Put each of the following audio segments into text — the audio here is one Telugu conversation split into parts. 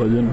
भजन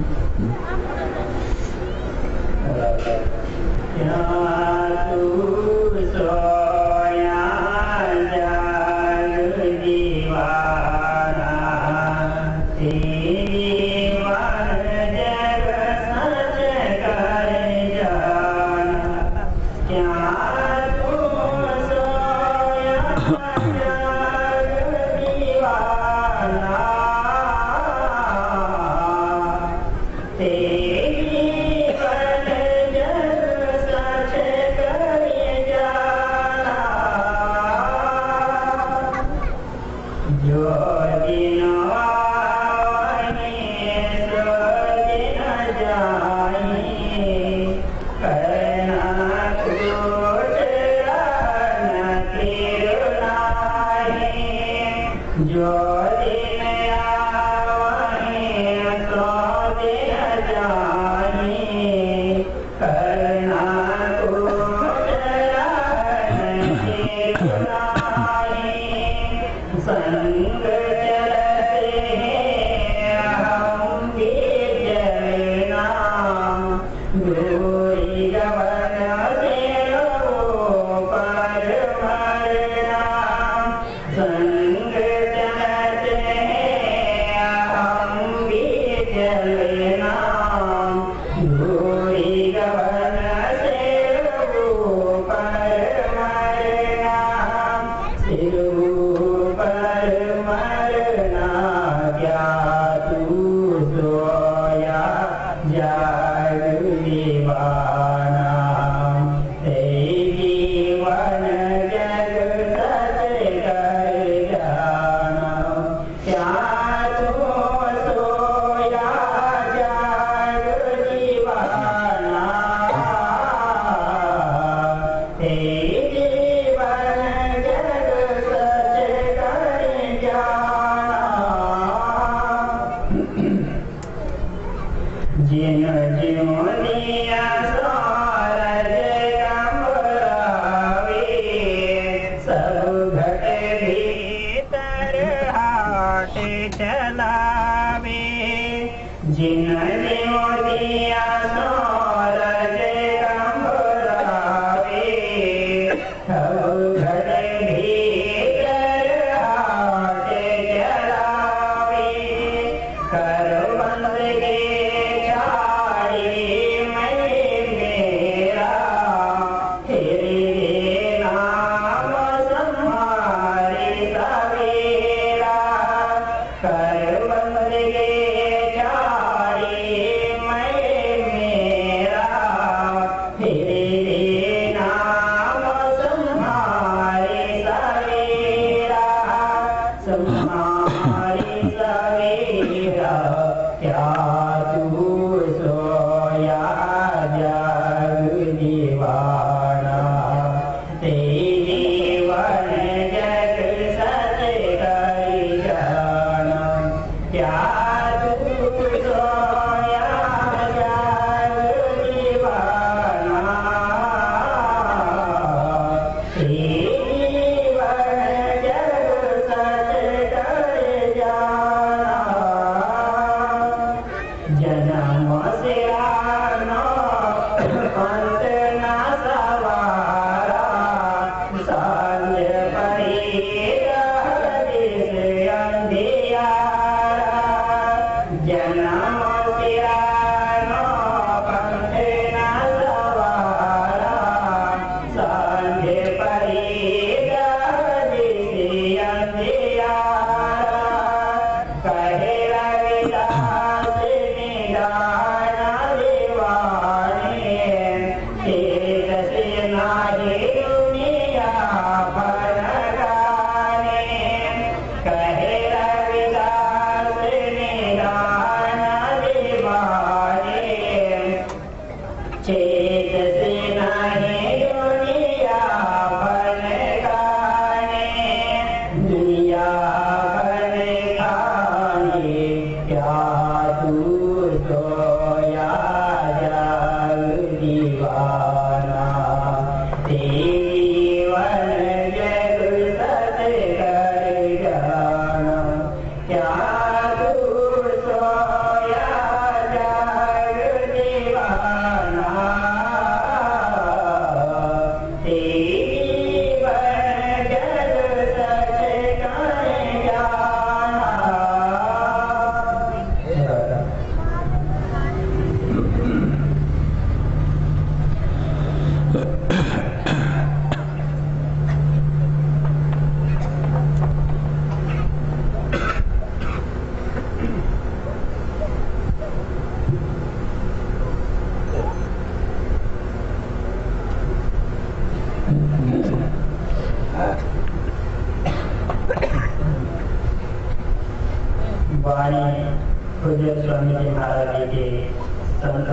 कर बंद के छाड़ी में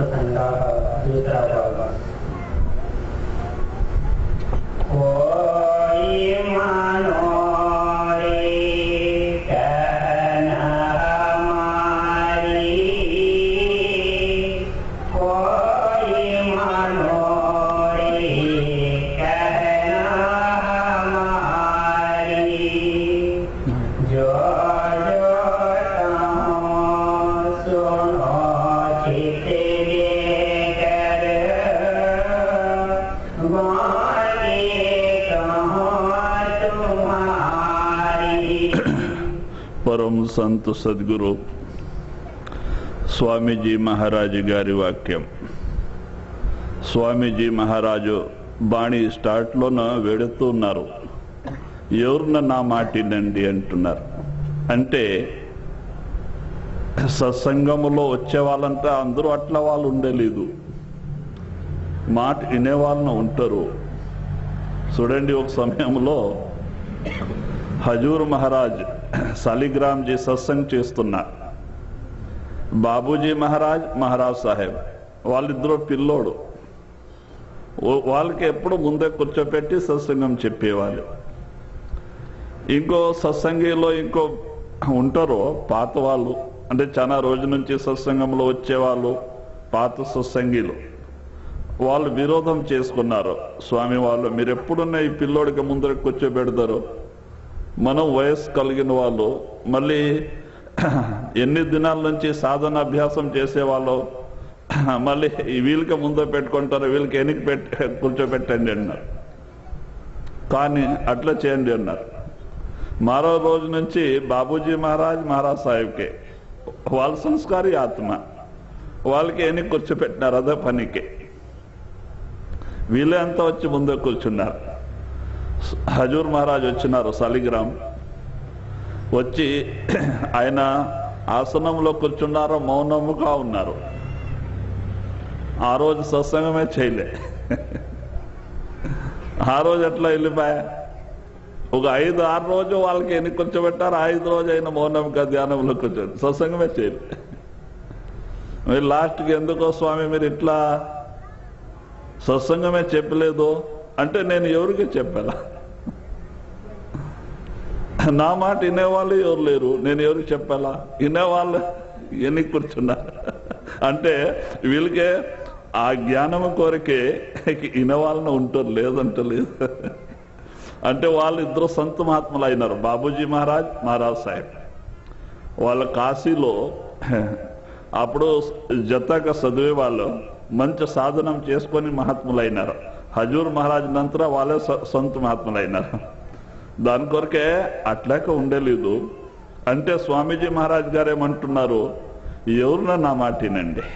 प्रसंगा दूसरा भाग कोई मानो रे कहना हमारी कोई मानो रे कहना हमारी जो जो ताओ सुनो चित लेकर वाणी कहाँ तुम्हारी పరమ సంత్ సద్గురు స్వామీజీ మహారాజు గారి వాక్యం స్వామీజీ మహారాజు బాణి స్టార్ట్లోన వెడుతూ ఉన్నారు ఎవరిన నా మాటినండి అంటున్నారు అంటే సత్సంగములో వచ్చే వాళ్ళంటే అందరూ అట్లా వాళ్ళు ఉండలేదు మాట వినే వాళ్ళని ఉంటారు చూడండి ఒక సమయంలో హజూర్ మహారాజ్ సాలిగ్రామ్ జీ సత్సంగ్ చేస్తున్నారు బాబూజీ మహారాజ్ మహారాజ్ సాహెబ్ వాళ్ళిద్దరూ పిల్లోడు ఓ- వాళ్ళకి ఎప్పుడు ముందే కూర్చోపెట్టి సత్సంగం చెప్పేవాళ్ళు ఇంకో సత్సంగిలో ఇంకో ఉంటారు పాత వాళ్ళు అంటే చాలా రోజు నుంచి సత్సంగంలో వచ్చేవాళ్ళు పాత సత్సంగిలు వాళ్ళు విరోధం చేసుకున్నారు స్వామి వాళ్ళు మీరు ఎప్పుడున్న ఈ పిల్లోడికి ముందర కూర్చోబెడతారు మనం వయస్సు కలిగిన వాళ్ళు మళ్ళీ ఎన్ని దినాల నుంచి సాధన అభ్యాసం చేసేవాళ్ళు మళ్ళీ ఈ వీళ్ళకి ముందు పెట్టుకుంటారు వీళ్ళకి వెనక్కి పెట్టి కూర్చోబెట్టండి అన్నారు కానీ అట్లా చేయండి అన్నారు మరో రోజు నుంచి బాబూజీ మహారాజ్ మహారాజ్ సాహెబ్కే వాళ్ళ సంస్కారి ఆత్మ వాళ్ళకి వెనక్కి కూర్చోపెట్టినారు అదే పనికి వీళ్ళే అంతా వచ్చి ముందే కూర్చున్నారు హజూర్ మహారాజ్ వచ్చినారు సాలిగ్రామ్ వచ్చి ఆయన ఆసనంలో కూర్చున్నారు మౌనముగా ఉన్నారు ఆ రోజు సత్సంగమే చేయలే ఆ రోజు ఎట్లా వెళ్ళిపోయా ఒక ఐదు ఆరు రోజు వాళ్ళకి ఎన్ని కూర్చోబెట్టారు ఐదు రోజు అయిన మౌనంగా ధ్యానంలో కూర్చోండి సత్సంగమే చేయలే మీరు లాస్ట్కి ఎందుకో స్వామి మీరు ఇట్లా సత్సంగమే చెప్పలేదు అంటే నేను ఎవరికి చెప్పాలా నా మాట వినేవాళ్ళు ఎవరు లేరు నేను ఎవరికి చెప్పాలా వినేవాళ్ళు ఎన్ని కూర్చున్నారు అంటే వీళ్ళకే ఆ జ్ఞానము కోరికే వినేవాళ్ళని ఉంటారు లేదంటే లేదు అంటే వాళ్ళు ఇద్దరు సంత మహాత్ములు అయినారు బాబూజీ మహారాజ్ మహారాజ్ సాహెబ్ వాళ్ళ కాశీలో అప్పుడు జతగా చదివే వాళ్ళు మంచి సాధనం చేసుకొని మహాత్ములు అయినారు హజూర్ మహారాజ్ నంతర వాళ్ళే సొ- సొంత మహాత్ములు అయినారు దాని కొరకే అట్లాక ఉండలేదు అంటే స్వామీజీ మహారాజ్ గారు ఏమంటున్నారు ఎవరున్నా నా మాటినండి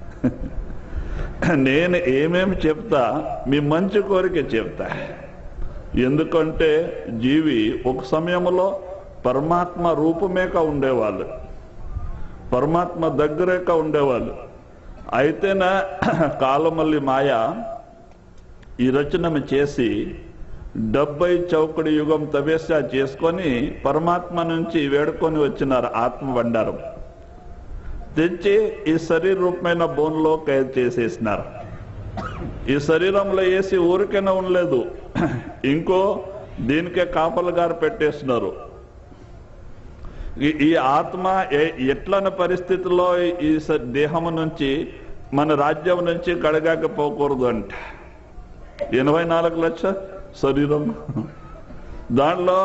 నేను ఏమేమి చెప్తా మీ మంచి కోరిక చెప్తా ఎందుకంటే జీవి ఒక సమయంలో పరమాత్మ రూపమేక ఉండేవాళ్ళు పరమాత్మ దగ్గరేక ఉండేవాళ్ళు అయితేనా కాలమల్లి మాయ ఈ రచన చేసి డెబ్బై చౌకడి యుగం తపస్య చేసుకొని పరమాత్మ నుంచి వేడుకొని వచ్చినారు ఆత్మ బండారం తెచ్చి ఈ శరీర రూపమైన బోన్లో ఖైదు చేసేసినారు ఈ శరీరంలో వేసి ఊరికైనా ఉండలేదు ఇంకో దీనికే కాపలు గారు పెట్టేస్తున్నారు ఈ- ఈ ఆత్మ ఏ- ఎట్లని పరిస్థితిలో ఈ స- దేహము నుంచి మన రాజ్యం నుంచి కడగాకపోకూడదు అంట ఎనభై నాలుగు లక్ష శరీరం దాంట్లో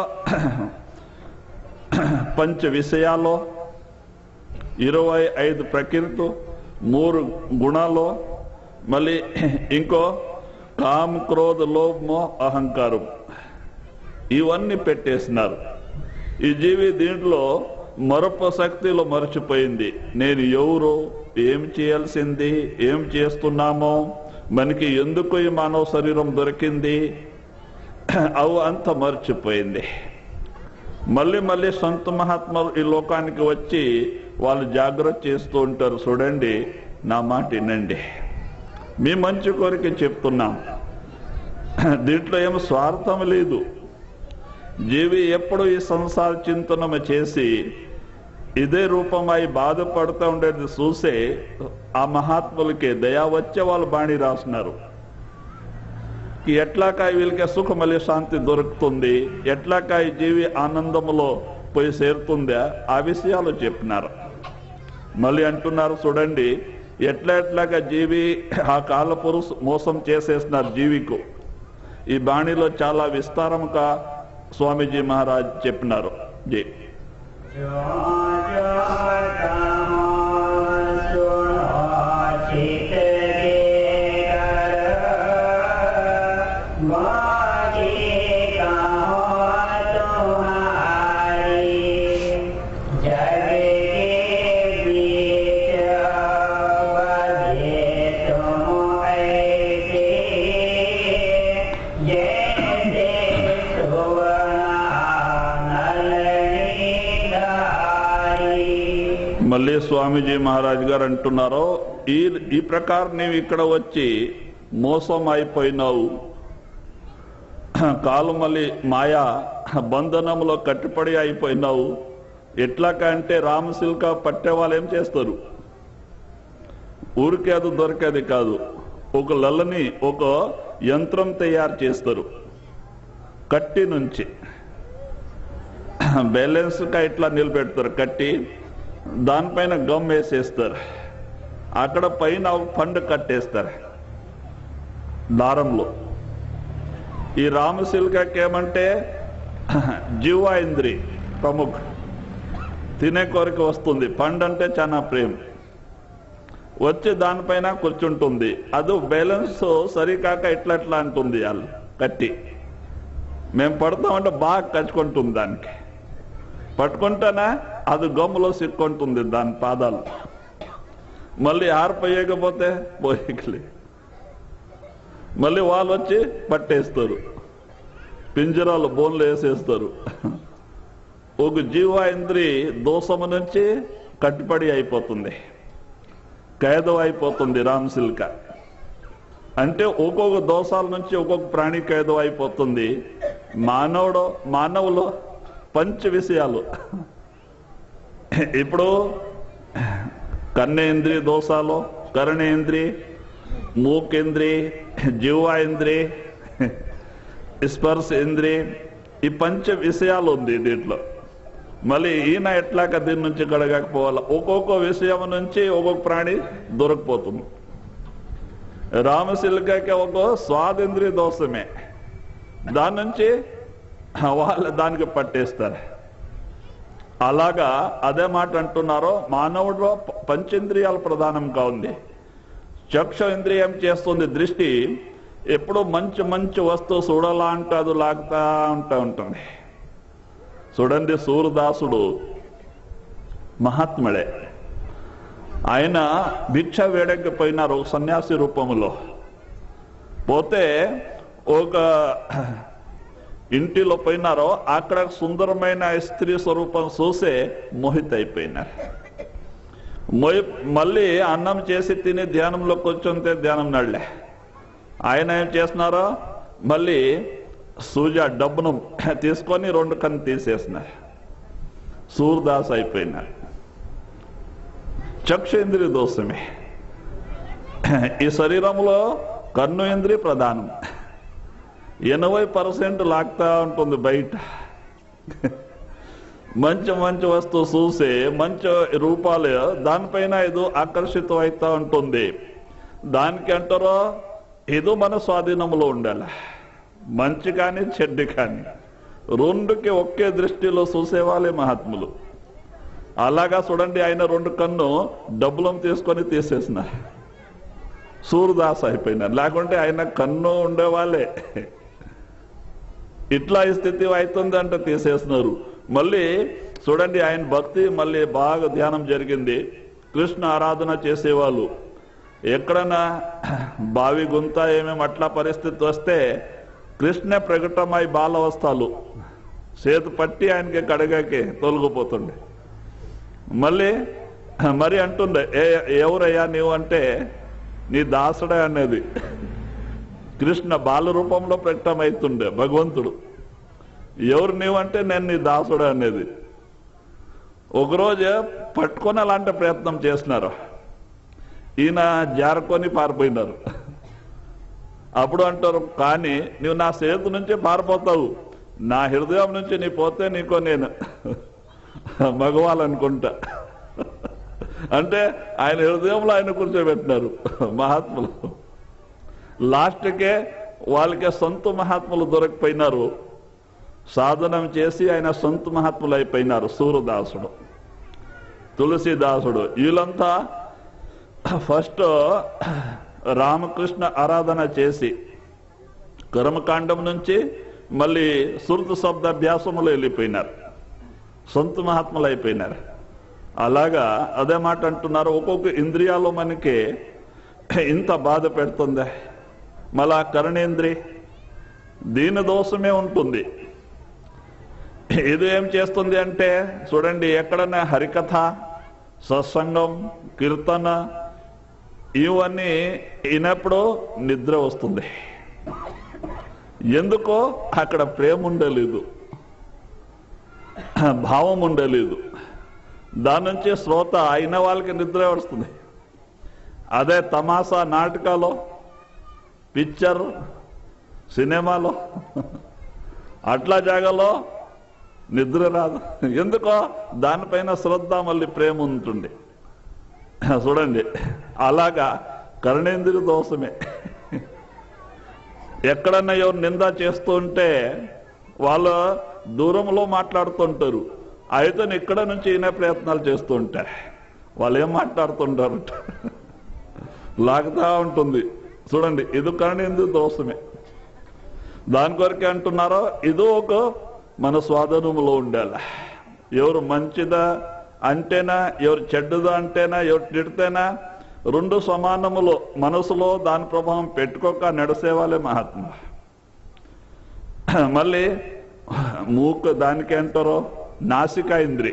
పంచ విషయాలు ఇరవై ఐదు ప్రకృతి మూడు గుణాలు మళ్ళీ ఇంకో కామ్ క్రోధ లోభమో అహంకారం ఇవన్నీ పెట్టేసినారు ఈ జీవి దీంట్లో మరొక శక్తిలో మరచిపోయింది నేను ఎవరు ఏం చేయాల్సింది ఏం చేస్తున్నామో మనకి ఎందుకు ఈ మానవ శరీరం దొరికింది అవు అంత మర్చిపోయింది మళ్ళీ మళ్ళీ సొంత మహాత్ములు ఈ లోకానికి వచ్చి వాళ్ళు జాగ్రత్త చేస్తూ ఉంటారు చూడండి నా మాట వినండి మీ మంచి కోరిక చెప్తున్నాం దీంట్లో ఏం స్వార్థం లేదు జీవి ఎప్పుడు ఈ సంసార చింతనము చేసి ఇదే రూపమై బాధపడుతూ ఉండేది చూసే ఆ మహాత్ములకి దయా వచ్చే వాళ్ళు బాణి రాస్తున్నారు ఎట్లాక వీళ్ళకి సుఖమలి శాంతి దొరుకుతుంది ఎట్లాక ఈ జీవి ఆనందములో పోయి చేరుతుందా ఆ విషయాలు చెప్పినారు మళ్ళీ అంటున్నారు చూడండి ఎట్లా ఎట్లాగా జీవి ఆ కాలపురు మోసం చేసేస్తున్నారు జీవికు ఈ బాణిలో చాలా విస్తారంగా స్వామీజీ మహారాజ్ చెప్పినారు జీ જો જો તમો સુનો ચિત બાજી કહો તુમ્હારી જગ के बीच बजे तुम ऐसे जैसे సువర్ణానలనిధారి మళ్ళీ స్వామీజీ మహారాజ్ గారు అంటున్నారు ఈ ఈ ప్రకారం నీవు ఇక్కడ వచ్చి మోసం అయిపోయినావు కాలు మళ్ళీ మాయా బంధనంలో కట్టుబడి అయిపోయినావు ఎట్లాకంటే రామశిల్క పట్టే వాళ్ళు ఏం చేస్తారు ఊరికే అది దొరికేది కాదు ఒక లల్లని ఒక యంత్రం తయారు చేస్తారు కట్టి నుంచి బ్యాలెన్స్ గా ఇట్లా నిలబెడతారు కట్టి దానిపైన గమ్ వేసేస్తారు అక్కడ పైన ఒక పండు కట్టేస్తారు దారంలో ఈ రామశిల్కకి ఏమంటే జీవా ఇంద్రి ప్రముఖ తినే కోరిక వస్తుంది పండు అంటే చాలా ప్రేమ వచ్చి దానిపైన కూర్చుంటుంది అది బ్యాలెన్స్ సరికాక ఇట్లా ఇట్లా అంటుంది వాళ్ళు కట్టి మేము పడతామంటే బాగా కచ్చుకుంటుంది దానికి పట్టుకుంటేనే అది గమ్ములో సిక్కుంటుంది దాని పాదాలు మళ్ళీ ఆరిపోయకపోతే పోయేకలే మళ్ళీ వాళ్ళు వచ్చి పట్టేస్తారు పింజరాలు బోన్లు వేసేస్తారు ఒక జీవ ఇంద్రి దోషము నుంచి కట్టుబడి అయిపోతుంది ఖైదం అయిపోతుంది రామశిల్క అంటే ఒక్కొక్క దోషాల నుంచి ఒక్కొక్క ప్రాణి ఖైదం అయిపోతుంది మానవుడు మానవులు పంచ విషయాలు ఇప్పుడు కన్నేంద్రి దోషాలు కరణేంద్రి మూకేంద్రి జీవాయింద్రి స్పర్శ ఇంద్రి ఈ పంచ విషయాలు ఉంది దీంట్లో మళ్ళీ ఈయన ఎట్లాక దీని నుంచి గడగకపోవాలి ఒక్కొక్క విషయం నుంచి ఒక్కొక్క ప్రాణి దొరకపోతుంది రామశిల్కకి ఒక స్వాతంత్ర్య దోషమే దాని నుంచి వాళ్ళు దానికి పట్టేస్తారు అలాగా అదే మాట అంటున్నారో మానవుడిలో పంచేంద్రియాలు ప్రధానంగా ఉంది చక్షు ఇంద్రియం చేస్తుంది దృష్టి ఎప్పుడు మంచి మంచి వస్తువు చూడాలా అంటే అది లాగుతా ఉంటా ఉంటుంది చూడండి సూర్యదాసుడు మహాత్ముడే ఆయన భిక్ష వేడకి పోయినారు ఒక సన్యాసి రూపంలో పోతే ఒక ఇంటిలో పోయినారో అక్కడ సుందరమైన స్త్రీ స్వరూపం చూసే మోహిత అయిపోయినారు మొయ్ మళ్ళీ అన్నం చేసి తిని ధ్యానంలో కూర్చుంటే ధ్యానం నడలే ఆయన ఏం చేస్తున్నారో మళ్ళీ సూజ డబ్బును తీసుకొని రెండు కన్ను తీసేసినారు సూర్దాస్ అయిపోయినారు చక్షేంద్రియ దోషమే ఈ శరీరంలో కన్ను ఇంద్రియ ప్రధానం ఎనభై పర్సెంట్ లాగుతా ఉంటుంది బయట మంచి మంచి వస్తువు చూసే మంచి రూపాలు దానిపైన ఏదో ఆకర్షితం అవుతా ఉంటుంది దానికి అంటారో ఏదో మన స్వాధీనంలో ఉండాలి మంచి కానీ చెడ్డ కానీ రెండుకి ఒకే దృష్టిలో చూసేవాళ్ళే మహాత్ములు అలాగా చూడండి ఆయన రెండు కన్ను డబ్బులను తీసుకొని తీసేసిన సూర్యదాస్ అయిపోయినారు లేకుంటే ఆయన కన్ను ఉండేవాళ్ళే ఇట్లా ఈ స్థితి అవుతుంది అంటే తీసేస్తున్నారు మళ్ళీ చూడండి ఆయన భక్తి మళ్ళీ బాగా ధ్యానం జరిగింది కృష్ణ ఆరాధన చేసేవాళ్ళు ఎక్కడన్నా బావి గుంత ఏమేమి అట్లా పరిస్థితి వస్తే కృష్ణ ప్రకటమై బాలవస్థలు చేతు పట్టి ఆయనకి కడగాకి తొలగిపోతుండే మళ్ళీ మరి అంటుండే ఏ ఎవరయ్యా నీవు అంటే నీ దాసుడే అనేది కృష్ణ బాల రూపంలో ప్రకటమవుతుండే భగవంతుడు ఎవరు నీవంటే నేను నీ దాసుడు అనేది ఒకరోజు పట్టుకొని అలాంటి ప్రయత్నం చేసినారు ఈయన జారుకొని పారిపోయినారు అప్పుడు అంటారు కానీ నువ్వు నా చేతి నుంచి పారిపోతావు నా హృదయం నుంచి నీ పోతే నీకో నేను మగవాలనుకుంటా అంటే ఆయన హృదయంలో ఆయన కూర్చోబెట్టినారు మహాత్ములు లాస్ట్కే వాళ్ళకే సొంత మహాత్ములు దొరకపోయినారు సాధనం చేసి ఆయన సొంత మహాత్ములు అయిపోయినారు సూర్యదాసుడు తులసిదాసుడు వీళ్ళంతా ఫస్ట్ రామకృష్ణ ఆరాధన చేసి కర్మకాండం నుంచి మళ్ళీ సురత శబ్ద అభ్యాసములు వెళ్ళిపోయినారు సొంత మహాత్ములు అయిపోయినారు అలాగా అదే మాట అంటున్నారు ఒక్కొక్క ఇంద్రియాలు మనకి ఇంత బాధ పెడుతుంది మళ్ళా కరణేంద్రి దీని దోషమే ఉంటుంది ఇది ఏం చేస్తుంది అంటే చూడండి ఎక్కడన్నా హరికథ సత్సంగం కీర్తన ఇవన్నీ వినప్పుడు నిద్ర వస్తుంది ఎందుకో అక్కడ ప్రేమ ఉండలేదు భావం ఉండలేదు దాని నుంచి శ్రోత అయిన వాళ్ళకి నిద్ర వస్తుంది అదే తమాసా నాటకాలో పిక్చర్ సినిమాలో అట్లా జాగాలో నిద్ర రాదు ఎందుకో దానిపైన శ్రద్ధ మళ్ళీ ప్రేమ ఉంటుంది చూడండి అలాగా కరణేంద్రియ దోషమే ఎక్కడన్నా ఎవరు నింద చేస్తూ ఉంటే వాళ్ళు దూరంలో మాట్లాడుతుంటారు అయితే ఇక్కడ నుంచి ఈయన ప్రయత్నాలు చేస్తూ ఉంటారు వాళ్ళు ఏం మాట్లాడుతుంటారు లాగుతా ఉంటుంది చూడండి ఇది కరణేంద్రియ దోషమే దాని కొరకే అంటున్నారో ఇదో ఒక మన స్వాధీనంలో ఉండాలి ఎవరు మంచిదా అంటేనా ఎవరు చెడ్డదా అంటేనా ఎవరు తిడితేనా రెండు సమానములో మనసులో దాని ప్రభావం పెట్టుకోక నడిసేవాళ్ళే మహాత్మ మళ్ళీ మూక దానికి అంటారో నాసికా ఇంద్రి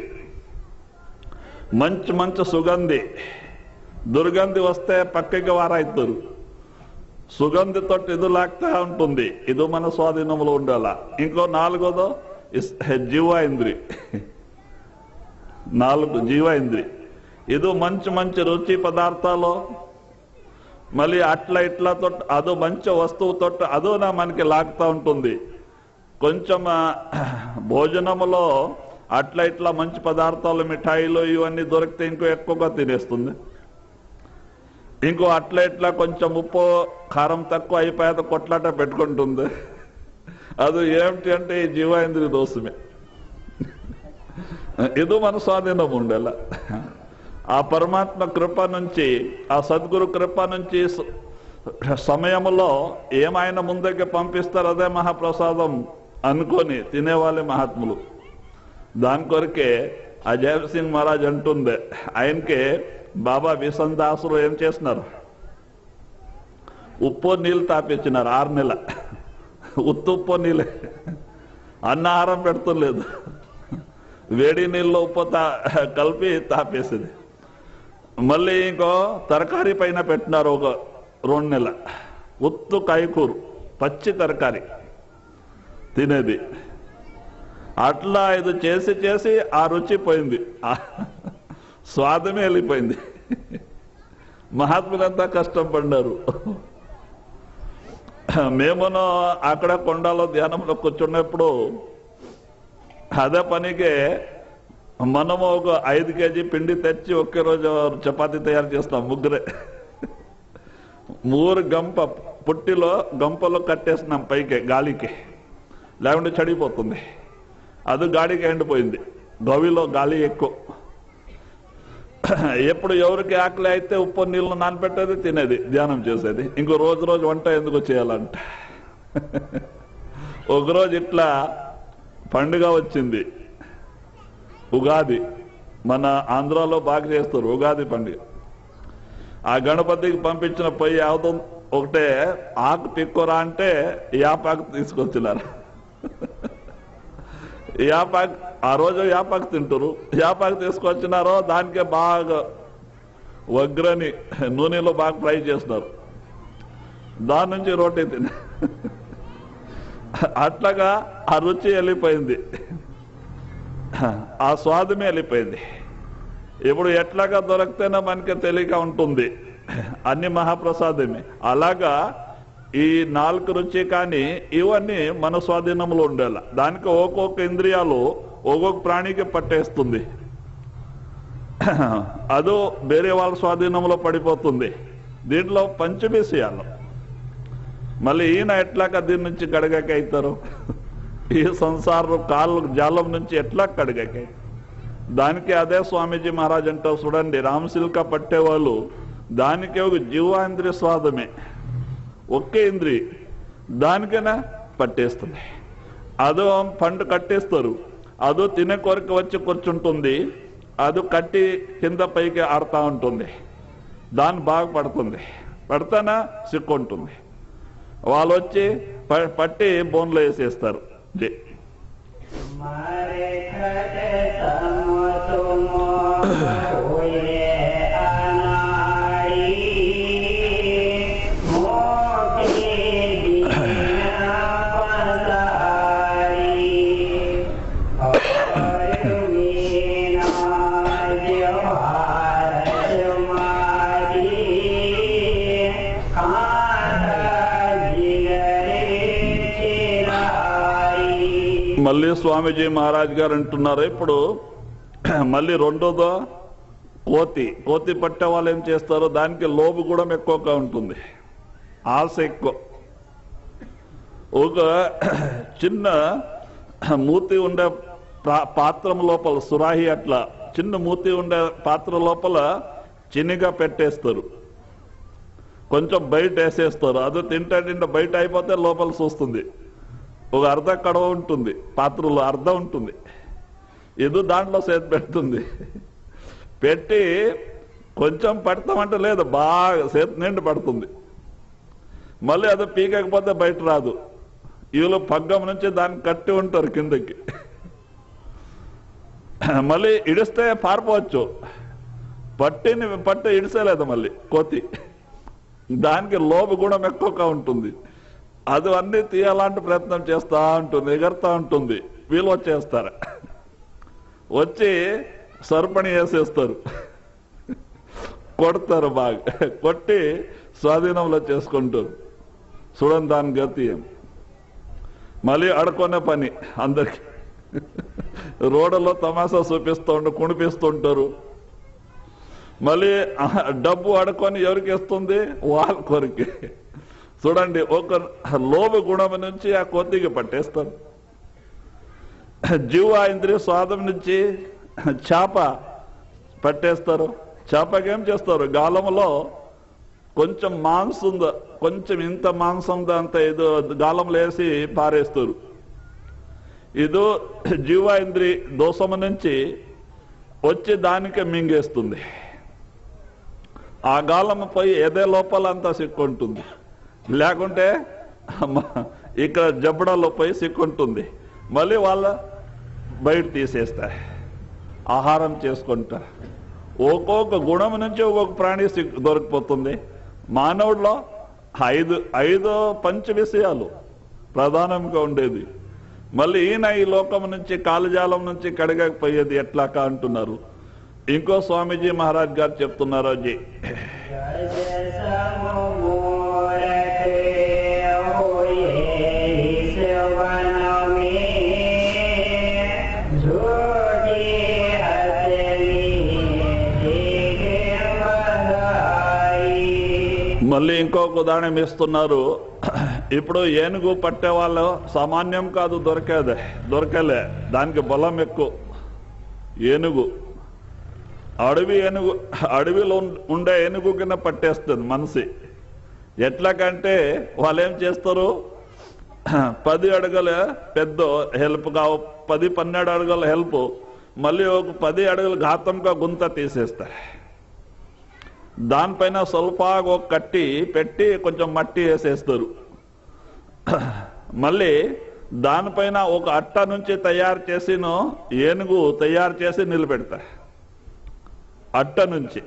మంచి మంచి సుగంధి దుర్గంధి వస్తే పక్కకి వారైతారు సుగంధితో ఇది లాక్తా ఉంటుంది ఇది మన స్వాధీనంలో ఉండాల ఇంకో నాలుగోదో ఇస్- జీవ ఇంద్రి నాలుగు జీవ ఇంద్రి ఇది మంచి మంచి రుచి పదార్థాలు మళ్ళీ అట్లా ఇట్లా తోట అదో మంచి వస్తువు తోట అదో నా మనకి లాగుతా ఉంటుంది కొంచెం ఆ, భోజనములో అట్లా ఇట్లా మంచి పదార్థాలు మిఠాయిలు ఇవన్నీ దొరికితే ఇంకో ఎక్కువగా తినేస్తుంది ఇంకో అట్లా ఇట్లా కొంచెం ఉప్పు కారం తక్కువ అయిపోయాక కొట్లాట పెట్టుకుంటుంది అది ఏమిటి అంటే ఈ జీవాయింద్రి దోషమే ఇది మన స్వాధీనం ఉండేలా ఆ పరమాత్మ కృప నుంచి ఆ సద్గురు కృప నుంచి స- సమయంలో ఏమైనా ముందుకి పంపిస్తారు అదే మహాప్రసాదం అనుకొని తినేవాళ్ళే మహాత్ములు దాని కొరకే ఆ జయర్ సింగ్ మహారాజ్ అంటుంది ఆయనకి బాబా విసందాసులు ఏం చేస్తున్నారు ఉప్పు నీళ్ళు తాపించినారు ఆరు నెల ఉత్తు ఉప్పు నీళ్ళే అన్నాహారం పెడుతులేదు వేడి నీళ్ళు ఉప్పు తా కలిపి తాపేసింది మళ్ళీ ఇంకో తరకారీ పైన పెట్టినారు ఒక రెండు నెల ఉత్తు కాయకూరు పచ్చి తరకారీ తినేది అట్లా ఇది చేసి చేసి ఆ రుచి పోయింది ఆ స్వాదమే వెళ్ళిపోయింది మహాత్ములంతా కష్టం పడ్డారు మేమును అక్కడ కొండలో ధ్యానంలో కూర్చున్నప్పుడు అదే పనికే మనము ఒక ఐదు కేజీ పిండి తెచ్చి ఒకే రోజు చపాతీ తయారు చేస్తాం ముగ్గురే మూరు గంప పుట్టిలో గంపలో కట్టేసినాం పైకి గాలికి లేకుంటే చెడిపోతుంది అది గాడికి ఎండిపోయింది గవిలో గాలి ఎక్కువ ఎప్పుడు ఎవరికి ఆకలి అయితే ఉప్పు నీళ్ళు నానబెట్టేది తినేది ధ్యానం చేసేది ఇంకో రోజు రోజు వంట ఎందుకు చేయాలంట ఒకరోజు ఇట్లా పండుగ వచ్చింది ఉగాది మన ఆంధ్రాలో బాగా చేస్తారు ఉగాది పండుగ ఆ గణపతికి పంపించిన పొయ్యి అవతం ఒకటే ఆకు పిక్కురా అంటే యాపాకు తీసుకొచ్చినారు యాపాక్ ఆ రోజు యాపాకు తింటారు యాపాకు తీసుకొచ్చినారో దానికే బాగా వగ్రని నూనెలో బాగా ఫ్రై చేస్తున్నారు దాని నుంచి రోటీ తిన అట్లాగా ఆ రుచి వెళ్ళిపోయింది ఆ స్వాదమే వెళ్ళిపోయింది ఇప్పుడు ఎట్లాగా దొరికితేనే మనకి తెలియక ఉంటుంది అన్ని మహాప్రసాదమే అలాగా ఈ నాలుగు రుచి కానీ ఇవన్నీ మన స్వాధీనంలో ఉండాలి దానికి ఒక్కొక్క ఇంద్రియాలు ఒక్కొక్క ప్రాణికి పట్టేస్తుంది అదో వేరే వాళ్ళ స్వాధీనంలో పడిపోతుంది దీంట్లో పంచ విషయాలు మళ్ళీ ఈయన ఎట్లాగా దీని నుంచి గడగక అవుతారు ఈ సంసారం కాళ్ళు జాలం నుంచి ఎట్లా కడగక దానికి అదే స్వామీజీ మహారాజ్ అంటారు చూడండి రామశిల్క పట్టేవాళ్ళు దానికి ఒక జీవాంద్రియ స్వాదమే ఒకే ఇంద్రి దానికైనా పట్టేస్తుంది అదో పండు కట్టేస్తారు అదో తినే కొరకు వచ్చి కూర్చుంటుంది అది కట్టి కింద పైకి ఆడుతూ ఉంటుంది దాన్ని బాగా పడుతుంది పడతానా సిక్కుంటుంది వాళ్ళు వచ్చి ప- పట్టి బోన్లో వేసేస్తారు జై મારે ખટ સમો તુમો હોઈએ અનાળી મોટી દીના પધારી અરવીના જવાહર જમારી કાંતા જીગરે ચિરાઈ మళ్ళీ స్వామీజీ మహారాజ్ గారు అంటున్నారు ఇప్పుడు మళ్ళీ రెండోదో కోతి కోతి పట్టే వాళ్ళు ఏం చేస్తారో దానికి లోబు కూడా ఎక్కువగా ఉంటుంది ఆశ ఎక్కువ ఒక చిన్న మూతి ఉండే ప్రా- పాత్రం లోపల సురాహి అట్లా చిన్న మూతి ఉండే పాత్ర లోపల చిన్నగా పెట్టేస్తారు కొంచెం బయట వేసేస్తారు అది తింటే తింటే బయట అయిపోతే లోపల చూస్తుంది ఒక అర్ధ కడవ ఉంటుంది పాత్రలో అర్ధం ఉంటుంది ఇది దాంట్లో చేతి పెడుతుంది పెట్టి కొంచెం పడతామంటే లేదు బాగా చేతి నిండి పడుతుంది మళ్ళీ అది పీకకపోతే బయట రాదు వీళ్ళు పగ్గం నుంచి దాన్ని కట్టి ఉంటారు కిందకి మళ్ళీ ఇడిస్తే పారిపోవచ్చు పట్టిని పట్టి ఇడిసేలేదు మళ్ళీ కోతి దానికి లోపు గుణం ఎక్కువగా ఉంటుంది అది అన్ని తీయాలంటే ప్రయత్నం చేస్తా ఉంటుంది ఎగరుతా ఉంటుంది వీళ్ళు వచ్చేస్తారు వచ్చి సర్పణి వేసేస్తారు కొడతారు బాగా కొట్టి స్వాధీనంలో చేసుకుంటారు చూడండి దాని గతి ఏం మళ్ళీ అడుకునే పని అందరికి రోడ్లలో తమాషా చూపిస్తూ ఉంటూ కుణిపిస్తుంటారు మళ్ళీ ఆ డబ్బు అడుకొని ఎవరికి ఇస్తుంది వాళ్ళ కొరికి చూడండి ఒక లోభ గుణం నుంచి ఆ కొద్దిగా పట్టేస్తారు జీవ ఇంద్రియ స్వాదం నుంచి చేప పట్టేస్తారు చేపకి ఏం చేస్తారు గాలంలో కొంచెం మాంసం ఉందా కొంచెం ఇంత మాంసం ఉందా అంత ఏదో గాలంలో వేసి పారేస్తారు ఇదో జీవ ఇంద్రి దోషము నుంచి వచ్చి దానికే మింగేస్తుంది ఆ గాలం పోయి ఎదే లోపల అంతా సిక్కుంటుంది లేకుంటే మ- ఇక్కడ జబ్బడలో పోయి సిక్కుంటుంది మళ్ళీ వాళ్ళ బయట తీసేస్తారు ఆహారం చేసుకుంటారు ఒక్కొక్క గుణం నుంచి ఒక్కొక్క ప్రాణి సిక్ దొరికిపోతుంది మానవుడిలో ఐదు ఐదు పంచ విషయాలు ప్రధానంగా ఉండేది మళ్ళీ ఈయన ఈ లోకం నుంచి కాలజాలం నుంచి కడగకపోయేది ఎట్లాకా అంటున్నారు ఇంకో స్వామీజీ మహారాజ్ గారు చెప్తున్నారు జీ જજ સમો મોરખે હોઈએ ઈશ્વરને જોડી હસવી દેખે બધાઈ మళ్ళీ ఇంకొక ఉదాహరణ ఇస్తున్నారు ఇప్పుడు ఏనుగు పట్టే వాళ్ళు సామాన్యం కాదు దొరికేదే దొరకలే దానికి బలం ఎక్కువ ఏనుగు అడవి ఏనుగు అడవిలో ఉం- ఉండే ఏనుగు కింద పట్టేస్తుంది మనిషి ఎట్లాకంటే వాళ్ళు ఏం చేస్తారు పది అడుగుల పెద్ద హెల్ప్ గా పది పన్నెండు అడుగుల హెల్ప్ మళ్ళీ ఒక పది అడుగుల ఘాతంగా గుంత తీసేస్తారు దానిపైన స్వల్ప ఒక కట్టి పెట్టి కొంచెం మట్టి వేసేస్తారు మళ్ళీ దానిపైన ఒక అట్ట నుంచి తయారు చేసిన ఏనుగు తయారు చేసి నిలబెడతారు అట్ట నుంచి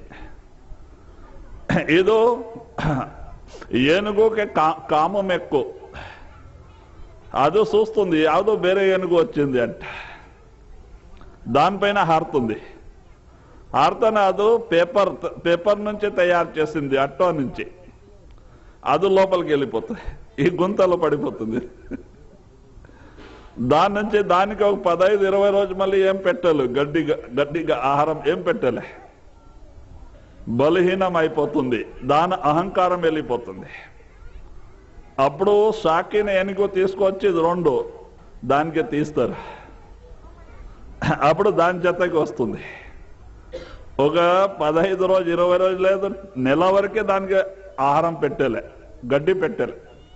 ఏదో ఏనుగుకి కా- కామం ఎక్కువ అది చూస్తుంది యాదో వేరే ఏనుగు వచ్చింది అంట దానిపైన హారుతుంది హారుతానే అది పేపర్ పేపర్ నుంచి తయారు చేసింది అట్టో నుంచి అది లోపలికి వెళ్ళిపోతుంది ఈ గుంతలో పడిపోతుంది దాని నుంచి దానికి ఒక పదహైదు ఇరవై రోజు మళ్ళీ ఏం పెట్టాలి గడ్డిగా గడ్డిగా ఆహారం ఏం పెట్టలే బలహీనం అయిపోతుంది దాని అహంకారం వెళ్ళిపోతుంది అప్పుడు షాకీని ఎనుకో తీసుకొచ్చి ఇది రెండు దానికి తీస్తారు అప్పుడు దాని జతకి వస్తుంది ఒక పదహైదు రోజు ఇరవై రోజు లేదు నెల వరకే దానికి ఆహారం పెట్టలే గడ్డి పెట్టలే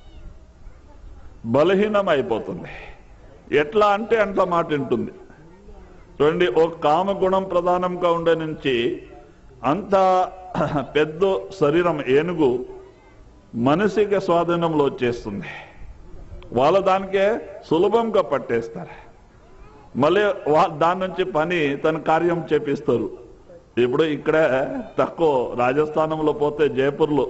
బలహీనం అయిపోతుంది ఎట్లా అంటే అంట్ల మాట వింటుంది చూడండి ఒక కామ గుణం ప్రధానంగా ఉండే నుంచి అంత పెద్ద శరీరం ఏనుగు మనిషికి స్వాధీనంలో వచ్చేస్తుంది వాళ్ళ దానికే సులభంగా పట్టేస్తారు మళ్ళీ వా దాని నుంచి పని తన కార్యం చేపిస్తారు ఇప్పుడు ఇక్కడ తక్కువ రాజస్థానంలో పోతే జైపూర్లో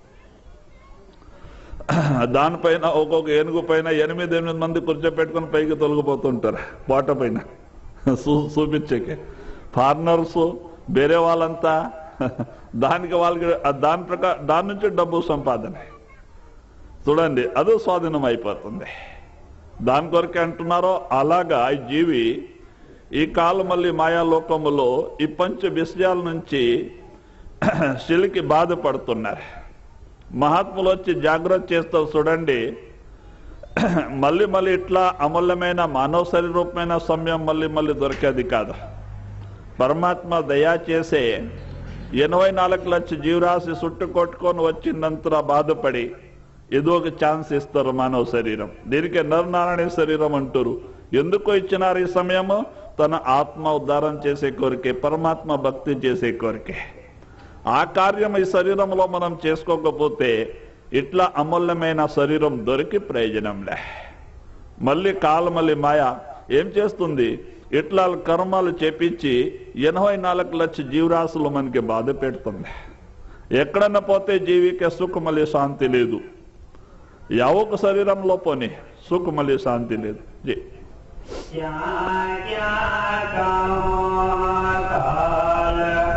దానిపైన ఒక్కొక్క ఏనుగు పైన ఎనిమిది ఎనిమిది మంది కూర్చోపెట్టుకుని పైకి తొలగిపోతుంటారు కోట పైన చూ- చూపించేకి ఫారినర్స్ వేరే వాళ్ళంతా దానికి వాళ్ళకి ఆ దాని ప్రకారం దాని నుంచి డబ్బు సంపాదన చూడండి అది స్వాధీనం అయిపోతుంది దాని కొరకే అంటున్నారో అలాగా ఈ జీవి ఈ కాలు మళ్ళీ మాయాలోకములో ఈ పంచ విషయాల నుంచి శిలికి బాధపడుతున్నారు మహాత్ములు వచ్చి జాగ్రత్త చేస్తారు చూడండి మళ్ళీ మళ్ళీ ఇట్లా అమూల్యమైన మానవ శరీరూపమైన సమయం మళ్ళీ మళ్ళీ దొరికేది కాదు పరమాత్మ దయా చేసే ఎనభై నాలుగు లక్ష జీవరాశి చుట్టు కొట్టుకొని వచ్చినంతర బాధపడి ఏదో ఒక ఛాన్స్ ఇస్తారు మానవ శరీరం దీనికి నరనారాయణ శరీరం అంటారు ఎందుకు ఇచ్చినారు ఈ సమయము తన ఆత్మ ఉద్ధారం చేసే కోరికే పరమాత్మ భక్తి చేసే కోరికే ఆ కార్యం ఈ శరీరంలో మనం చేసుకోకపోతే ఇట్లా అమూల్యమైన శరీరం దొరికి ప్రయోజనంలే మళ్ళీ కాలు మళ్ళీ మాయ ఏం చేస్తుంది ఇట్లా కర్మాలు చేపించి ఎనభై నాలుగు లక్ష జీవరాశులు మనకి బాధ పెడుతుంది ఎక్కడన్నా పోతే జీవికి సుఖ మళ్ళీ శాంతి లేదు యావొక శరీరంలో పోని సుఖ మళ్ళీ శాంతి లేదు జీ क्या क्या कहो काल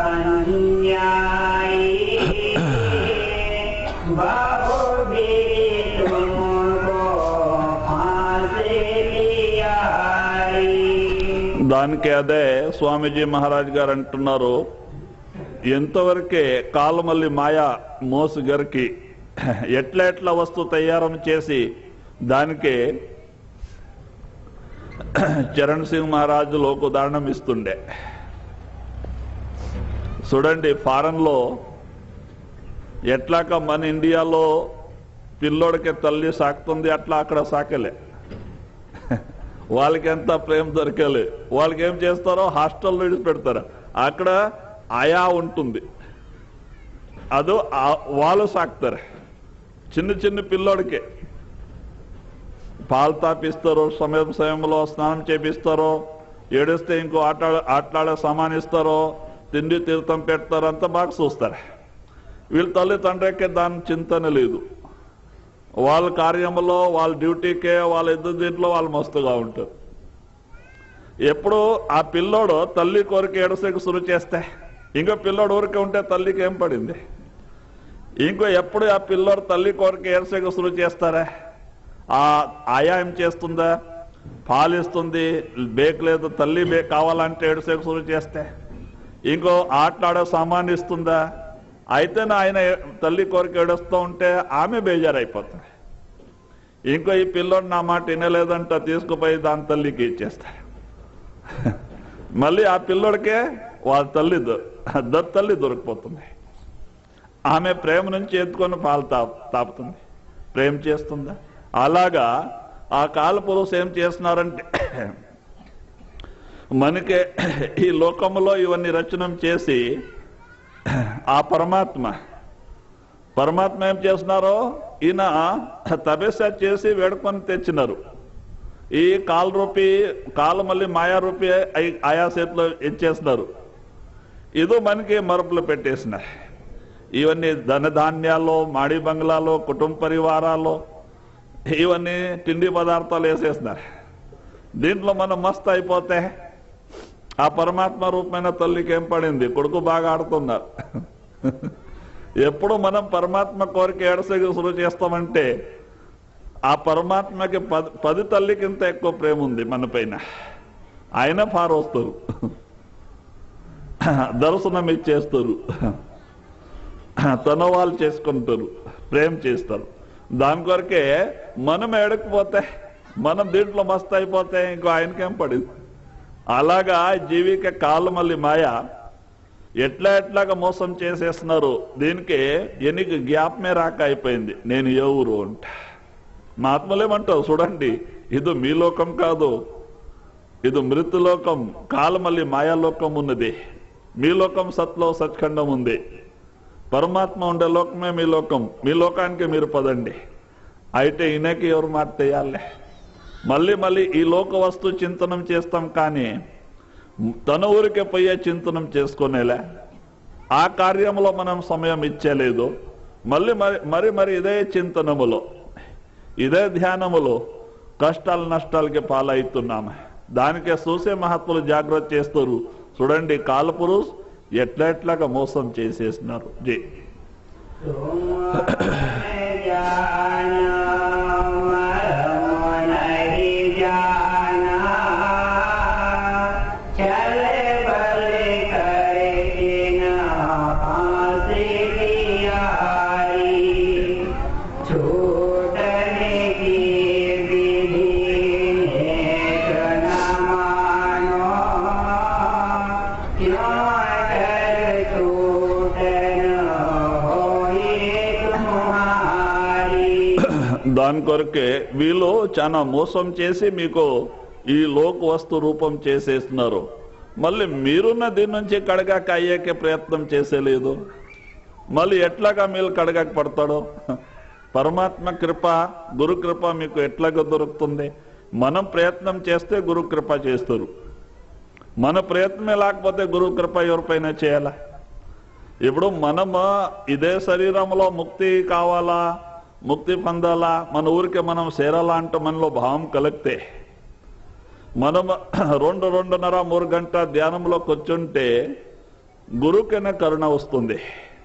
अन्यायी बाबू भी तुमको फांस लिया దానికి అదే స్వామీజీ మహారాజ్ గారు అంటున్నారు ఎంతవరకే కాలుమల్లి మాయ మోసు గారికి ఎట్లా ఎట్లా వస్తు తయారం చేసి దానికి చరణ్ సింగ్ మహారాజులో ఒక ఉదాహరణ ఇస్తుండే చూడండి ఫారెన్ లో ఎట్లాక మన ఇండియాలో పిల్లోడికి తల్లి సాకుతుంది అట్లా అక్కడ సాకలే వాళ్ళకి ఎంత ప్రేమ దొరకాలి వాళ్ళకి ఏం చేస్తారో హాస్టల్లో విడిచిపెడతారు అక్కడ ఆయా ఉంటుంది అదో ఆ- వాళ్ళు సాకుతారు చిన్న చిన్న పిల్లోడికి పాలు తాపిస్తారు సమయం సమయంలో స్నానం చేపిస్తారో ఏడిస్తే ఇంకో ఆట ఆటలాడే సామాన్ ఇస్తారో తిండి తీర్థం పెడతారు అంతా బాగా చూస్తారు వీళ్ళ తల్లిదండ్రికి దాని చింతన లేదు వాళ్ళ కార్యంలో వాళ్ళ డ్యూటీకే వాళ్ళ ఇద్దరు దీంట్లో వాళ్ళు మస్తుగా ఉంటారు ఎప్పుడు ఆ పిల్లోడు తల్లి కోరిక ఏడుసేకు సురు చేస్తే ఇంకో పిల్లోడు ఊరికే ఉంటే తల్లికి ఏం పడింది ఇంకో ఎప్పుడు ఆ పిల్లోడు తల్లి కోరిక ఏడుసేకు సురు చేస్తారా ఆ ఆయా ఏం చేస్తుందా పాలిస్తుంది బేక్ లేదు తల్లి బేక్ కావాలంటే ఏడుసేకు సురు చేస్తే ఇంకో ఆటలాడే సామాన్ ఇస్తుందా అయితే ఆయన తల్లి కోరిక ఏడుస్తూ ఉంటే ఆమె బేజారైపోతుంది ఇంకో ఈ పిల్లోడు నా మాట వినలేదంట తీసుకుపోయి దాని తల్లికి ఇచ్చేస్తారు మళ్ళీ ఆ పిల్లోడికే వాళ్ళ తల్లి దొ- దత్ తల్లి దొరికిపోతుంది ఆమె ప్రేమ నుంచి ఎత్తుకొని పాలు తా తాపుతుంది ప్రేమ చేస్తుందా అలాగా ఆ కాల పురుషు ఏం చేస్తున్నారంటే మనకే ఈ లోకంలో ఇవన్నీ రచనం చేసి ఆ పరమాత్మ పరమాత్మ ఏం చేస్తున్నారో ఈయన తపస్య చేసి వేడుకొని తెచ్చినారు ఈ కాలు రూపి కాలు మళ్ళీ మాయా రూపి అయి- ఆయా చేతిలో ఇచ్చేస్తున్నారు ఇదో మనకి మరుపులు పెట్టేసినారు ఇవన్నీ ధనధాన్యాలు మాడి బంగ్లాలు కుటుంబ పరివారాలు ఇవన్నీ తిండి పదార్థాలు వేసేస్తున్నారు దీంట్లో మనం మస్తు అయిపోతే ఆ పరమాత్మ రూపమైన తల్లికి ఏం పడింది కొడుకు బాగా ఆడుతున్నారు ఎప్పుడు మనం పరమాత్మ కోరిక ఏడసగి శురు చేస్తామంటే ఆ పరమాత్మకి పది పది తల్లికింత ఎక్కువ ప్రేమ ఉంది మన పైన ఆయన పారొస్తారు దర్శనం ఇచ్చేస్తారు తన వాళ్ళు చేసుకుంటారు ప్రేమ చేస్తారు దాని కొరకే మనం ఎడకపోతే మనం దీంట్లో మస్తు అయిపోతే ఇంకో ఆయనకేం పడింది అలాగా జీవిక కాలు మళ్ళీ మాయ ఎట్లా ఎట్లాగా మోసం చేసేస్తున్నారు దీనికి ఎనికి జ్ఞాపమే రాక అయిపోయింది నేను ఏ ఊరు అంట మా ఆత్మలేమంటావు చూడండి ఇది మీ లోకం కాదు ఇది మృతులోకం కాలమల్లి మాయాలోకం ఉన్నది మీ లోకం సత్లో సత్ఖండం ఉంది పరమాత్మ ఉండే లోకమే మీ లోకం మీ లోకానికి మీరు పదండి అయితే ఈయనకి ఎవరు మాట చేయాలి మళ్ళీ మళ్ళీ ఈ లోక వస్తు చింతనం చేస్తాం కానీ తన ఊరికే పోయే చింతనం చేసుకునేలే ఆ కార్యంలో మనం సమయం ఇచ్చేలేదు మళ్ళీ మరి మరి మరి ఇదే చింతనములో ఇదే ధ్యానములో కష్టాలు నష్టాలకి పాలవుతున్నాము దానికే చూసే మహాత్ములు జాగ్రత్త చేస్తారు చూడండి కాలపురుష్ ఎట్లా ఎట్లాగా మోసం చేసేసినారు జీ छूटने की विधि नेक न मानो क्यों कर छूटन होई तुम्हारी దాని కొరకే వీళ్ళు చాలా మోసం చేసి మీకు ఈ లోక వస్తు రూపం చేసేస్తున్నారు మళ్ళీ మీరున్న దీని నుంచి కడగాక అయ్యేకే ప్రయత్నం చేసేలేదు మళ్ళీ ఎట్లాగా మీరు కడగాక పడతాడో పరమాత్మ కృప గురు కృప మీకు ఎట్లాగా దొరుకుతుంది మనం ప్రయత్నం చేస్తే గురు కృప చేస్తారు మన ప్రయత్నమే లేకపోతే గురు కృప ఎవరిపైన చేయాలా ఇప్పుడు మనము ఇదే శరీరంలో ముక్తి కావాలా ముక్తి పొందాలా మన ఊరికి మనం చేరాలా అంటే మనలో భావం కలిగితే మనం రెండు రెండున్నర మూడు గంట ధ్యానంలో కూర్చుంటే గురుకైనా కరుణ వస్తుంది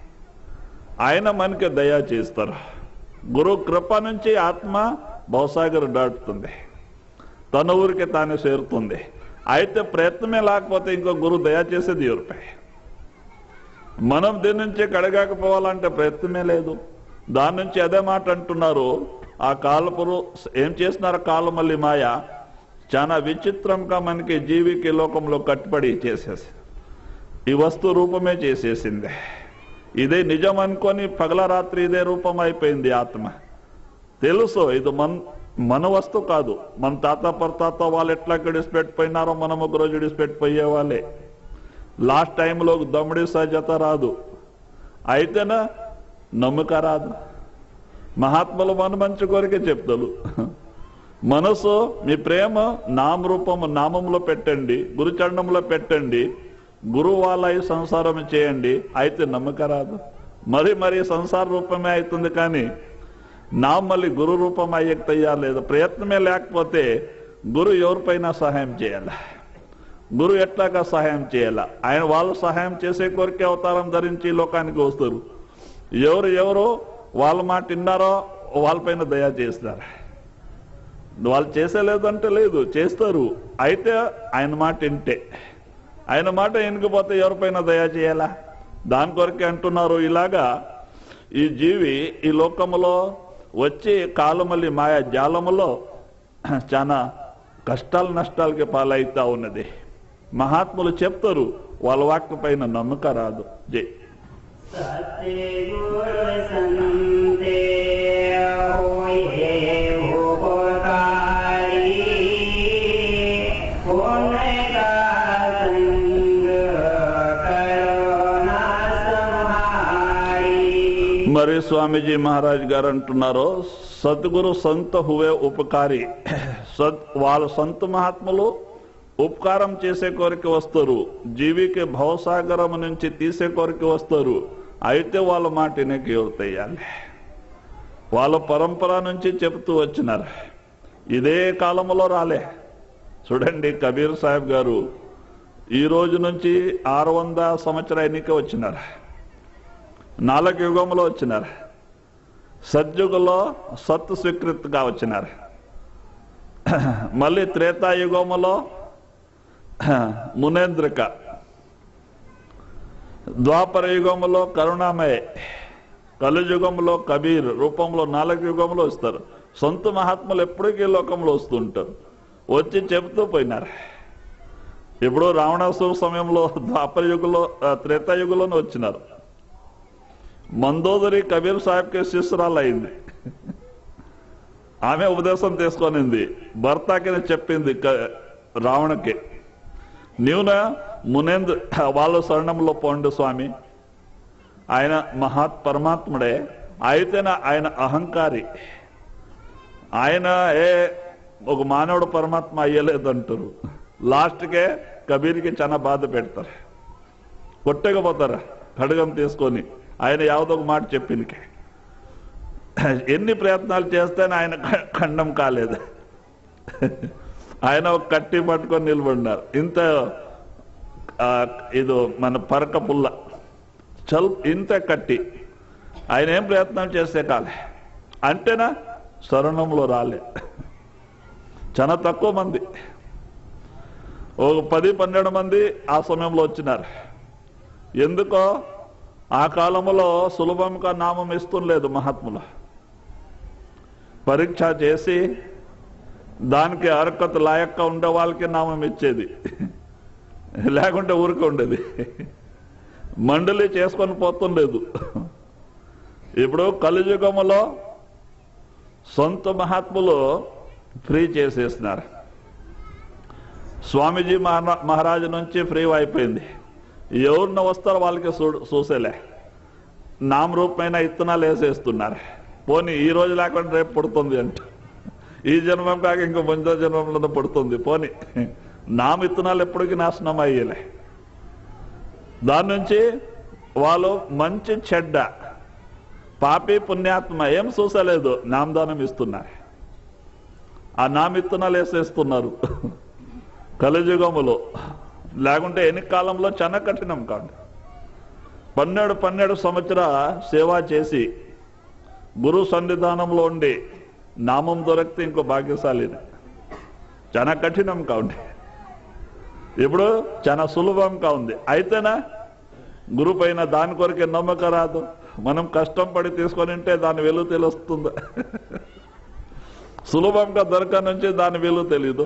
ఆయన మనకి దయా చేస్తారు గురు కృప నుంచి ఆత్మ భవసాగర్ దాటుతుంది తన ఊరికి తానే చేరుతుంది అయితే ప్రయత్నమే లేకపోతే ఇంకో గురు దయా చేసేది ఎవరిపై మనం దీని నుంచి కడగాకపోవాలంటే ప్రయత్నమే లేదు దాని నుంచి అదే మాట అంటున్నారు ఆ కాలపురు ఏం చేస్తున్నారు కాలమల్లి మాయ చాలా విచిత్రంగా మనకి జీవికి లోకంలో కట్టుబడి చేసేసి ఈ వస్తు రూపమే చేసేసింది ఇదే నిజం అనుకొని పగల రాత్రి ఇదే రూపం అయిపోయింది ఆత్మ తెలుసు ఇది మన మన వస్తు కాదు మన తాత పరతాత వాళ్ళు ఎట్లా విడిచిపెట్టిపోయినారో మనం ఒక రోజు విడిచిపెట్టిపోయే వాళ్ళే లాస్ట్ టైంలో దమ్ముడి సహజత రాదు అయితేనా నమ్మక రాదు మహాత్ములు మన మంచి కోరిక చెప్తారు మనసు మీ ప్రేమ నామ రూపము నామంలో పెట్టండి గురుచరణంలో పెట్టండి గురువు వాళ్ళ ఈ సంసారం చేయండి అయితే నమ్మక రాదు మరి మరి సంసార రూపమే అవుతుంది కానీ నా మళ్ళీ గురు రూపం అయ్యక్తయ్యా లేదు ప్రయత్నమే లేకపోతే గురు ఎవరిపైన సహాయం చేయాలి గురు ఎట్లాగా సహాయం చేయాలా ఆయన వాళ్ళు సహాయం చేసే కోరికే అవతారం ధరించి ఈ లోకానికి వస్తారు ఎవరు ఎవరు వాళ్ళ మాట విన్నారో వాళ్ళపైన దయా చేస్తారు వాళ్ళు చేసేలేదంటే లేదు చేస్తారు అయితే ఆయన మాట వింటే ఆయన మాట వినకపోతే ఎవరిపైన దయా చేయాలా దాని కొరకే అంటున్నారు ఇలాగా ఈ జీవి ఈ లోకములో వచ్చి కాలమల్లి మాయా జాలములో చాలా కష్టాలు నష్టాలకి పాలవుతా ఉన్నది మహాత్ములు చెప్తారు వాళ్ళ వాక్య పైన నమ్మక రాదు జై सत्युर संते होए उपकारी पुण्य का संग करुणा संहारी మరి స్వామీజీ మహారాజ్ గారు అంటున్నారు సద్గురు సంత హువే ఉపకారి సద్ వాళ్ళ సంత మహాత్ములు ఉపకారం చేసే కోరిక వస్తారు జీవికి భవసాగరం నుంచి తీసే కోరిక వస్తారు అయితే వాళ్ళ మాట వినకి ఎవరుతయ్యాలి వాళ్ళ పరంపర నుంచి చెబుతూ వచ్చినారు ఇదే కాలంలో రాలే చూడండి కబీర్ సాహెబ్ గారు ఈ రోజు నుంచి ఆరు వంద సంవత్సర ఎన్నిక వచ్చినారు నాలుగు యుగంలో వచ్చినారు సత్యుగంలో సత్ స్వీకృతిగా వచ్చినారు మళ్ళీ త్రేతాయుగములో మునేంద్రిక ద్వాపర యుగంలో కరుణామయ కలియుగంలో కబీర్ రూపంలో నాలుగు యుగంలో వస్తారు సొంత మహాత్ములు ఎప్పటికీ ఈ లోకంలో వస్తుంటారు వచ్చి చెబుతూ పోయినారు ఇప్పుడు రావణాసుర సమయంలో ద్వాపర యుగంలో ఆ, త్రేతాయుగంలోనే వచ్చినారు మందోదరి కబీర్ సాహెబ్కి శిష్యురాలు అయింది ఆమె ఉపదేశం తీసుకొనింది భర్తకి చెప్పింది క- రావణకి నీవున మునేంద్ర వాళ్ళ శరణంలో పోండు స్వామి ఆయన మహాత్ పరమాత్ముడే అయితేనే ఆయన అహంకారి ఆయన ఏ ఒక మానవుడు పరమాత్మ అయ్యలేదంటారు లాస్ట్కే కబీర్కి చాలా బాధ పెడతారు కొట్టకపోతారా ఖడ్గం తీసుకొని ఆయన యావదో ఒక మాట చెప్పింది ఎన్ని ప్రయత్నాలు చేస్తేనే ఆయన ఖ- ఖండం కాలేదు ఆయన ఒక కట్టి పట్టుకొని నిలబడినారు ఇంత ఆ, ఇది మన పరక పుల్ల చల్ ఇంత కట్టి ఆయన ఏం ప్రయత్నం చేస్తే కాలే అంటేనా శరణంలో రాలే చాలా తక్కువ మంది ఒక పది పన్నెండు మంది ఆ సమయంలో వచ్చినారు ఎందుకో ఆ కాలంలో సులభంగా నామం ఇస్తుండలేదు మహాత్ములు పరీక్ష చేసి దానికి అర్హత లాయక్క ఉండే వాళ్ళకి నామం ఇచ్చేది లేకుంటే ఊరికే ఉండేది మండలి చేసుకొని పోతుండలేదు ఇప్పుడు కలియుగములో సొంత మహాత్ములు ఫ్రీ చేసేసినారు స్వామీజీ మహారా- మహారాజు నుంచి ఫ్రీ అయిపోయింది ఎవరిని వస్తారో వాళ్ళకి చూ చూసేలే నామరూపమైన ఇత్తనాలు వేసేస్తున్నారు పోనీ ఈ రోజు లేకుండా రేపు పుడుతుంది అంట ఈ జన్మం కాక ఇంకో ముందో జన్మంలో పుడుతుంది పోనీ నామ ఇత్తనాలు ఎప్పటికీ నాశనం అయ్యేలే దాని నుంచి వాళ్ళు మంచి చెడ్డ పాపి పుణ్యాత్మ ఏం చూసలేదు నామదానం ఇస్తున్నారు ఆ నామిత్తనాలు వేసేస్తున్నారు కలియుగములో లేకుంటే ఎన్ని కాలంలో చాలా కఠినం కాదు పన్నెండు పన్నెండు సంవత్సర సేవ చేసి గురు సన్నిధానంలో ఉండి నామం దొరికితే ఇంకో భాగ్యశాలిని చాలా కఠినం కావుంది ఇప్పుడు చాలా సులభంగా ఉంది అయితేనా గురు పైన దాని కొరకే నమ్మకం రాదు మనం కష్టం పడి తీసుకొని ఉంటే దాని విలువ తెలుస్తుంది సులభంగా దొరక నుంచి దాని విలువ తెలియదు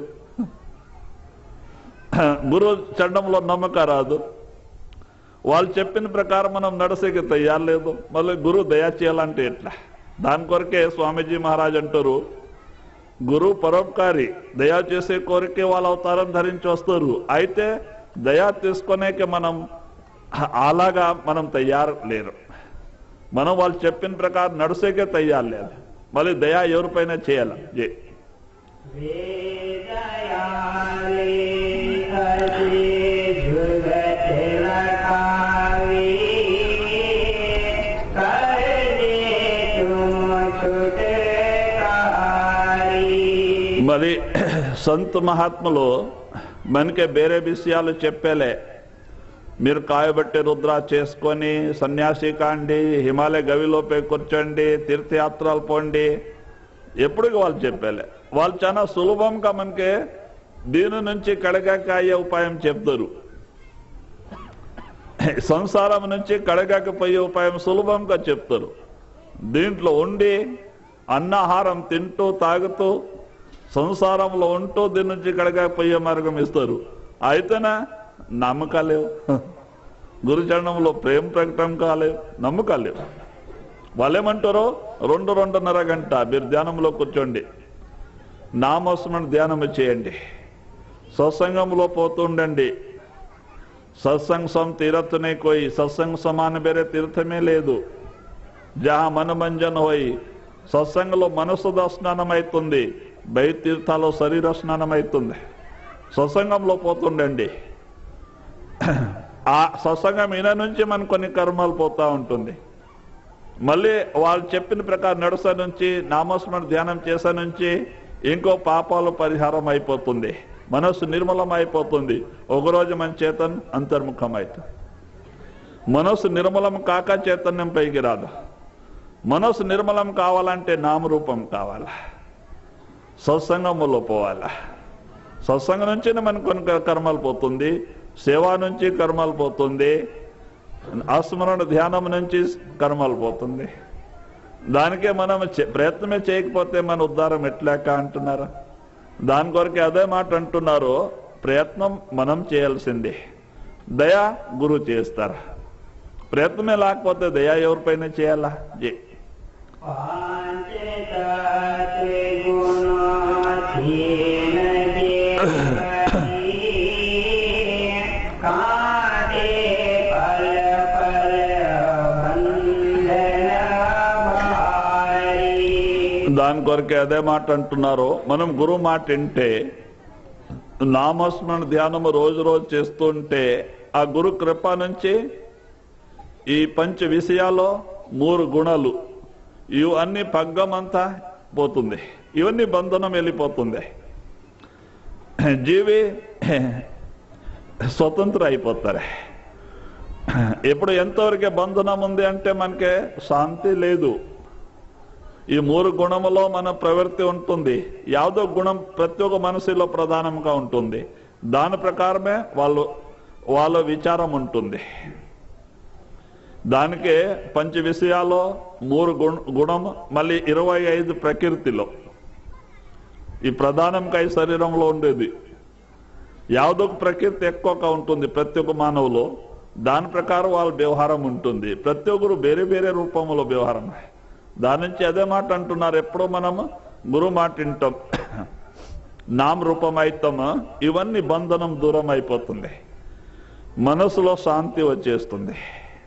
గురు చండంలో నమ్మకం రాదు వాళ్ళు చెప్పిన ప్రకారం మనం నడసేకి తయ్యాలేదు మళ్ళీ గురు దయా చేయాలంటే ఎట్లా దాని కొరకే స్వామీజీ మహారాజ్ అంటారు గురు పరోపకారి దయా చేసే కోరికే వాళ్ళ అవతారం ధరించి వస్తారు అయితే దయా తీసుకునేకి మనం అలాగా మనం తయారు లేరు మనం వాళ్ళు చెప్పిన ప్రకారం నడిసేకే తయారు లేదు మళ్ళీ దయా ఎవరిపైన చేయాలి జై વેદયાલે અજે જુગત લખાવી કરજે તુમ છુટકારી మరి సంత మహాత్ములు మనకే వేరే విషయాలు చెప్పేలే మీరు కాయబట్టి రుద్ర చేసుకొని సన్యాసి కాండి హిమాలయ గవిలోపై కూర్చోండి తీర్థయాత్రలు పోండి ఎప్పటికి వాళ్ళు చెప్పేలే వాళ్ళు చాలా సులభంగా మనకి దీని నుంచి కడగాక అయ్యే ఉపాయం చెప్తారు సంసారం నుంచి కడగాకపోయే ఉపాయం సులభంగా చెప్తారు దీంట్లో ఉండి అన్నాహారం తింటూ తాగుతూ సంసారంలో ఉంటూ దీని నుంచి కడగాకపోయే మార్గం ఇస్తారు అయితేనా నమ్మకాలేవు గురుచరణంలో ప్రేమ ప్రకటన కాలేవు నమ్మకాలేవు వాళ్ళేమంటారో రెండు రెండున్నర గంట మీరు ధ్యానంలో కూర్చోండి నామస్మరణ ధ్యానం చేయండి సత్సంగంలో పోతుండండి సత్సంగ్ సం తీరత్తునే కోయి సత్సంగ్ సమాన ಬೇರೆ తీర్థమే లేదు జహా మనమంజన్ హోయి సత్సంగంలో మనస్సు స్నానం అవుతుంది బయట తీర్థాల్లో శరీర స్నానం అవుతుంది సత్సంగంలో పోతుండండి ఆ సత్సంగం ఈయన నుంచి మన కొన్ని కర్మాలు పోతా ఉంటుంది మళ్ళీ వాళ్ళు చెప్పిన ప్రకారం నడుస నుంచి నామస్మరణ ధ్యానం చేసే నుంచి ఇంకో పాపాలు పరిహారం అయిపోతుంది మనస్సు నిర్మలం అయిపోతుంది ఒకరోజు మన చేతన్ అంతర్ముఖం అవుతుంది మనస్సు నిర్మలం కాక చైతన్యం పైకి రాదు మనస్సు నిర్మలం కావాలంటే నామరూపం కావాలా సత్సంగములో పోవాలా సత్సంగం నుంచి మనకు కొన్ని కర్మలు పోతుంది సేవ నుంచి కర్మలు పోతుంది ఆస్మరణ ధ్యానం నుంచి కర్మలు పోతుంది దానికే మనం చే- ప్రయత్నమే చేయకపోతే మన ఉద్ధారం ఎట్లాక అంటున్నారా దాని కొరకే అదే మాట అంటున్నారు ప్రయత్నం మనం చేయాల్సిందే దయ గురువు చేస్తారు ప్రయత్నమే లేకపోతే దయ ఎవరిపైన చేయాలా జే దాని కొరకే అదే మాట అంటున్నారు మనం గురువు మాట వింటే నామస్మరణ ధ్యానము రోజు రోజు చేస్తుంటే ఆ గురు కృప నుంచి ఈ పంచ విషయాల్లో మూడు గుణాలు ఇవన్నీ పగ్గమంతా పోతుంది ఇవన్నీ బంధనం వెళ్ళిపోతుంది జీవి స్వతంత్ర అయిపోతారు ఇప్పుడు ఎంతవరకు బంధనం ఉంది అంటే మనకి శాంతి లేదు ఈ మూడు గుణములో మన ప్రవృత్తి ఉంటుంది యావదో గుణం ప్రతి ఒక్క మనసులో ప్రధానంగా ఉంటుంది దాని ప్రకారమే వాళ్ళు వాళ్ళ విచారం ఉంటుంది దానికే పంచ విషయాలు మూడు గుణ గుణం మళ్ళీ ఇరవై ఐదు ప్రకృతిలో ఈ ప్రధానంగా ఈ శరీరంలో ఉండేది యావదో ఒక ప్రకృతి ఎక్కువగా ఉంటుంది ప్రతి ఒక్క మానవులో దాని ప్రకారం వాళ్ళ వ్యవహారం ఉంటుంది ప్రతి ఒక్కరు వేరే వేరే రూపంలో వ్యవహారం దాని నుంచి అదే మాట అంటున్నారు ఎప్పుడో మనము గురు మాట వింటాం నామ రూపం అవుతాము ఇవన్నీ బంధనం దూరం అయిపోతుంది మనసులో శాంతి వచ్చేస్తుంది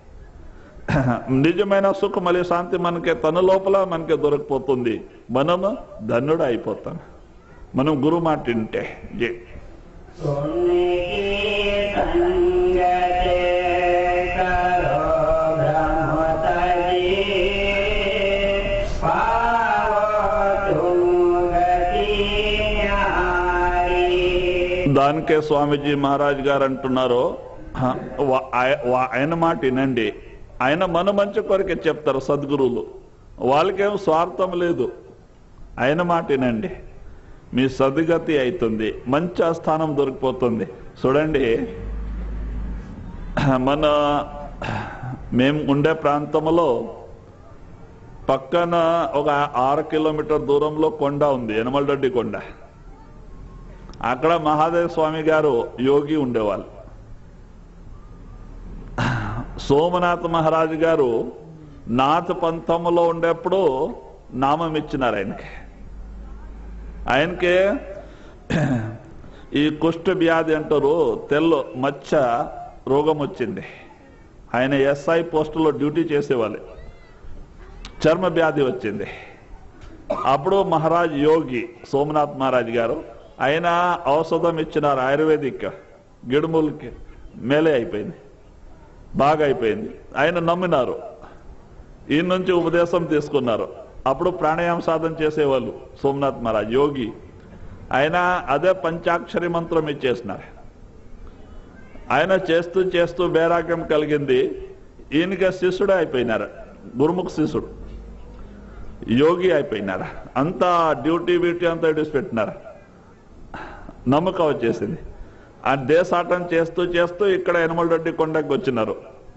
నిజమైన సుఖం మళ్ళీ శాంతి మనకి తన లోపల మనకి దొరికిపోతుంది మనము ధన్యుడు అయిపోతాం మనం గురు మాట వింటే జే सुनने की संगत करो ब्रह्मतजी पावो तुम गति न्यारी దానికే స్వామీజీ మహారాజ్ గారు అంటున్నారు "హ, వా- ఆయ- వా- ఆయన మాట వినండి ఆయన మన మంచి కొరకే చెప్తారు సద్గురువులు వాళ్ళకేం స్వార్థం లేదు ఆయన మాట వినండి మీ సద్గతి అవుతుంది మంచి స్థానం దొరికిపోతుంది చూడండి మన మేము ఉండే ప్రాంతంలో పక్కన ఒక ఆరు కిలోమీటర్ దూరంలో కొండ ఉంది యనమలదొడ్డి కొండ అక్కడ మహాదేవ స్వామి గారు యోగి ఉండేవాళ్ళు సోమనాథ్ మహారాజు గారు నాథ పంథములో ఉండేప్పుడు నామం ఇచ్చినారు ఆయనకి ఆయనకి ఈ కుష్ఠ వ్యాధి అంటారు తెల్ల మచ్చ రోగం వచ్చింది ఆయన ఎస్ఐ పోస్టులో డ్యూటీ చేసేవాళ్ళు చర్మ వ్యాధి వచ్చింది అప్పుడు మహారాజ్ యోగి సోమనాథ్ మహారాజ్ గారు ఆయన ఔషధం ఇచ్చినారు ఆయుర్వేదిక్ గిడుములకి మేలే అయిపోయింది బాగా అయిపోయింది ఆయన నమ్మినారు ఈ నుంచి ఉపదేశం తీసుకున్నారు అప్పుడు ప్రాణాయామ సాధన చేసేవాళ్ళు సోమనాథ్ మహారాజ్ యోగి ఆయన అదే పంచాక్షరి మంత్రం ఇచ్చేసినారు ఆయన చేస్తూ చేస్తూ బేరాగ్యం కలిగింది ఈయనకి శిష్యుడే అయిపోయినారు గురుముఖ శిష్యుడు యోగి అయిపోయినారు అంతా డ్యూటీ బ్యూటీ అంతా పెట్టినారు నమ్మకం వచ్చేసింది ఆ దేశాటం చేస్తూ చేస్తూ ఇక్కడ యనమలరెడ్డి కొండకి వచ్చినారు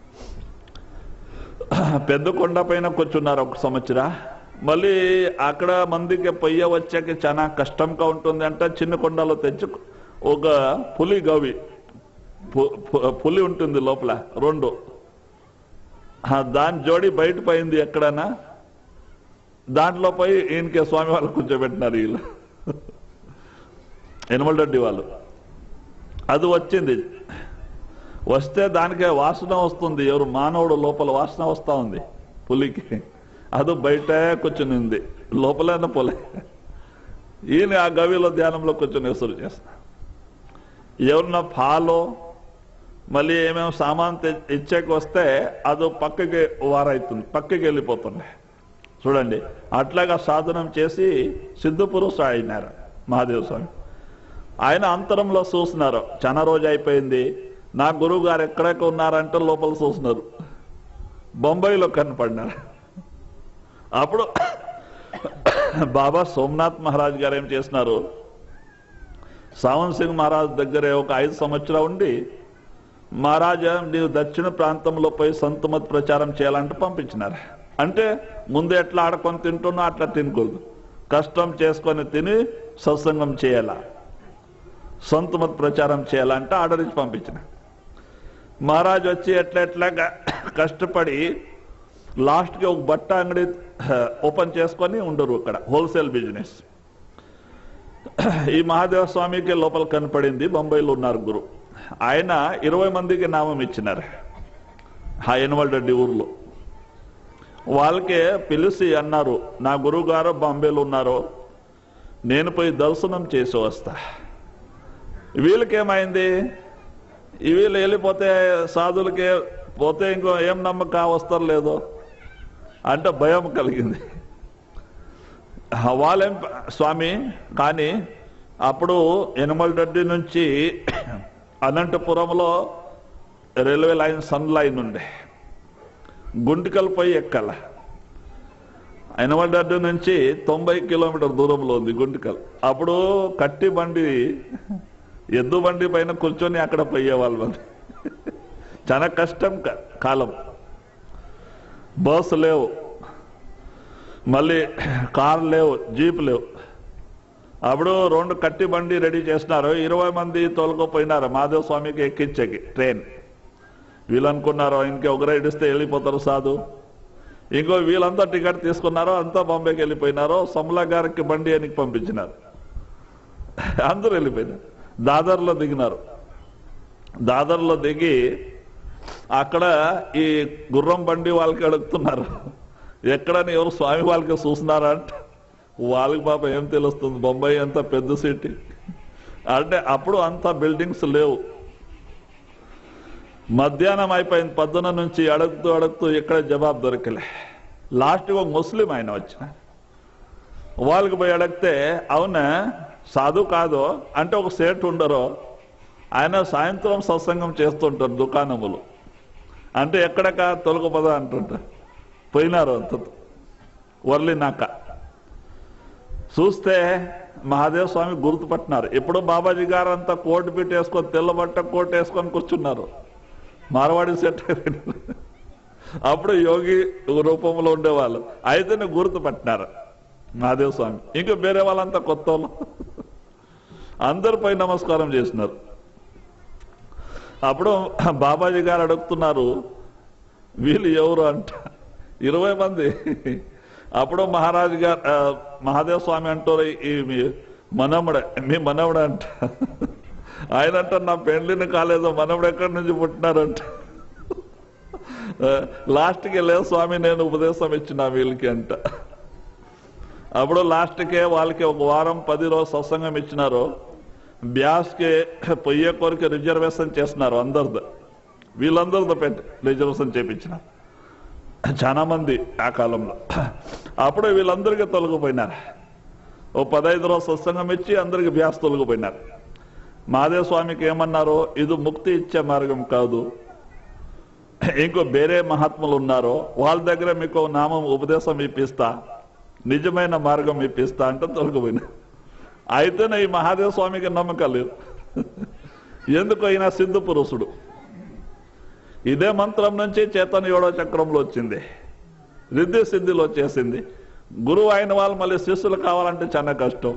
పెద్ద కొండ పైన కూర్చున్నారు ఒక సంవత్సర మళ్ళీ అక్కడ మందికి పొయ్య వచ్చాక చాలా కష్టంగా ఉంటుంది అంటే చిన్న కొండలో తెచ్చి ఒక పులి గవి పు- పు- పులి ఉంటుంది లోపల రెండు ఆ, దాని జోడి బయట పోయింది ఎక్కడన్నా దాంట్లో పోయి ఈయనకే స్వామి వాళ్ళు కూర్చోబెట్టినారు వీళ్ళు ఎనమలరెడ్డి వాళ్ళు అది వచ్చింది వస్తే దానికే వాసన వస్తుంది ఎవరు మానవుడు లోపల వాసన వస్తా ఉంది పులికి అది బయట కూర్చుని ఉంది లోపలైన పొలే ఈయన ఆ గవిలో ధ్యానంలో కూర్చొని ఎసురు చేస్తా ఎవరన్నా ఫాలో మళ్ళీ ఏమేమి సామాన్ తె- ఇచ్చేకి వస్తే అది పక్కకి వారైతుంది పక్కకి వెళ్ళిపోతుంది చూడండి అట్లాగా సాధనం చేసి సిద్ధపురుష అయినారు మహాదేవ స్వామి ఆయన అంతరంలో చూస్తున్నారు చాలా రోజు అయిపోయింది నా గురువు గారు ఎక్కడెక్కడ ఉన్నారంటే లోపల చూస్తున్నారు బొంబాయిలో కనపడినారు అప్పుడు బాబా సోమనాథ్ మహారాజ్ గారు ఏం చేసినారు సావన్ సింగ్ మహారాజ్ దగ్గరే ఒక ఐదు సంవత్సరాలు ఉండి మహారాజా నీవు దక్షిణ ప్రాంతంలో పోయి సంతమత్ ప్రచారం చేయాలంటే పంపించినారు అంటే ముందు ఎట్లా ఆడుకొని తింటున్నా అట్లా తినకూడదు కష్టం చేసుకొని తిని సత్సంగం చేయాలా సంతమత్ ప్రచారం చేయాలంటే ఆర్డర్ ఇచ్చి పంపించిన మహారాజ్ వచ్చి ఎట్లా ఎట్లాగా కష్టపడి లాస్ట్కి ఒక బట్ట అంగడి ఓపెన్ చేసుకొని ఉండరు అక్కడ హోల్సేల్ బిజినెస్ ఈ మహాదేవ స్వామికి లోపల కనపడింది బొంబాయిలో ఉన్నారు గురు ఆయన ఇరవై మందికి నామం ఇచ్చినారు ఆ ఎనవల్ రెడ్డి ఊర్లో వాళ్ళకే పిలిచి అన్నారు నా గురువు గారు బాంబేలో ఉన్నారు నేను పోయి దర్శనం చేసి వస్తా వీళ్ళకేమైంది ఈ వీళ్ళు వెళ్ళిపోతే సాధులకే పోతే ఇంకో ఏం నమ్మక వస్తారు లేదో అంటే భయం కలిగింది వాళ్ళేం స్వామి కానీ అప్పుడు ఎనమల్ రెడ్డి నుంచి అనంతపురంలో రైల్వే లైన్ సన్ లైన్ ఉండే గుంటికల్ పోయి ఎక్కాల ఎనమల్ రెడ్డి నుంచి తొంభై కిలోమీటర్ దూరంలో ఉంది గుంటికల్ అప్పుడు కట్టి బండి ఎద్దు బండి పైన కూర్చొని అక్కడ పోయేవాళ్ళు చాలా కష్టం క- కాలం బస్సు లేవు మళ్ళీ కార్ లేవు జీప్ లేవు అప్పుడు రెండు కట్టి బండి రెడీ చేసినారు ఇరవై మంది తోలుకోపోయినారు మాధవ స్వామికి ఎక్కించకి ట్రైన్ వీళ్ళు అనుకున్నారు ఇంకే ఒక రైడ్ ఇస్తే వెళ్ళిపోతారు సాధు ఇంకో వీళ్ళంతా టికెట్ తీసుకున్నారో అంతా బాంబేకి వెళ్ళిపోయినారో సమలా గారికి బండి అని పంపించినారు అందరూ వెళ్ళిపోయినారు దాదర్లో దిగినారు దాదర్లో దిగి అక్కడ ఈ గుర్రం బండి వాళ్ళకి అడుగుతున్నారు ఎక్కడని ఎవరు స్వామి వాళ్ళకి చూస్తున్నారా అంటే వాళ్ళకి పాప ఏం తెలుస్తుంది బొంబాయి అంత పెద్ద సిటీ అంటే అప్పుడు అంత బిల్డింగ్స్ లేవు మధ్యాహ్నం అయిపోయింది పొద్దున నుంచి అడుగుతూ అడుగుతూ ఎక్కడ జవాబు దొరకలే లాస్ట్ ఒక ముస్లిం ఆయన వచ్చిన వాళ్ళకి పోయి అడిగితే అవునా సాధు కాదు అంటే ఒక సేట్ ఉండరు ఆయన సాయంత్రం సత్సంగం చేస్తుంటారు దుకాణములు అంటే ఎక్కడక తొలగపద అంటుంటారు పోయినారు అంత వర్లినాక చూస్తే మహాదేవ స్వామి గుర్తుపట్టినారు ఎప్పుడు బాబాజీ గారు అంతా కోటు పెట్టి వేసుకొని తెల్లబట్ట కోట్ వేసుకొని కూర్చున్నారు మార్వాడి సెట్ అయిపోయినారు అప్పుడు యోగి రూపంలో ఉండేవాళ్ళు అయితేనే గుర్తుపట్టినారు మహాదేవ స్వామి ఇంకా వేరే వాళ్ళంతా కొత్త వాళ్ళు అందరిపై నమస్కారం చేసినారు అప్పుడు బాబాజీ గారు అడుగుతున్నారు వీళ్ళు ఎవరు అంట ఇరవై మంది అప్పుడు మహారాజు గారు ఆ, మహాదేవ స్వామి అంటారు ఈ మీ మనముడే మీ మనవుడు అంట ఆయన అంట నా పెండ్లిని కాలేదు మనవుడు ఎక్కడి నుంచి పుట్టినారంట ఆ, లాస్ట్కి లేదు స్వామి నేను ఉపదేశం ఇచ్చిన వీళ్ళకి అంట అప్పుడు లాస్ట్కే వాళ్ళకి ఒక వారం పది రోజు సత్సంగం ఇచ్చినారు బ్యాస్కి పొయ్యే కొరికి రిజర్వేషన్ చేస్తున్నారు అందరిది వీళ్ళందరితో పెట్టి రిజర్వేషన్ చేపించినారు చాలా మంది ఆ కాలంలో అప్పుడు వీళ్ళందరికీ తొలగిపోయినారు ఓ పదహైదు రోజు సత్సంగం ఇచ్చి అందరికి బ్యాస్ తొలగిపోయినారు మాదేవ స్వామికి ఏమన్నారు ఇది ముక్తి ఇచ్చే మార్గం కాదు ఇంకో వేరే మహాత్ములు ఉన్నారు వాళ్ళ దగ్గర మీకు నామం ఉపదేశం ఇప్పిస్తా నిజమైన మార్గం ఇప్పిస్తా అంటే తొలగిపోయినా అయితేనే ఈ మహాదేవ స్వామికి నమ్మకం లేదు ఎందుకు అయినా సిద్ధ పురుషుడు ఇదే మంత్రం నుంచి చైతన్య ఏడో చక్రంలో వచ్చింది రిద్ధి సిద్ధిలో వచ్చేసింది గురువు అయిన వాళ్ళు మళ్ళీ శిష్యులు కావాలంటే చాలా కష్టం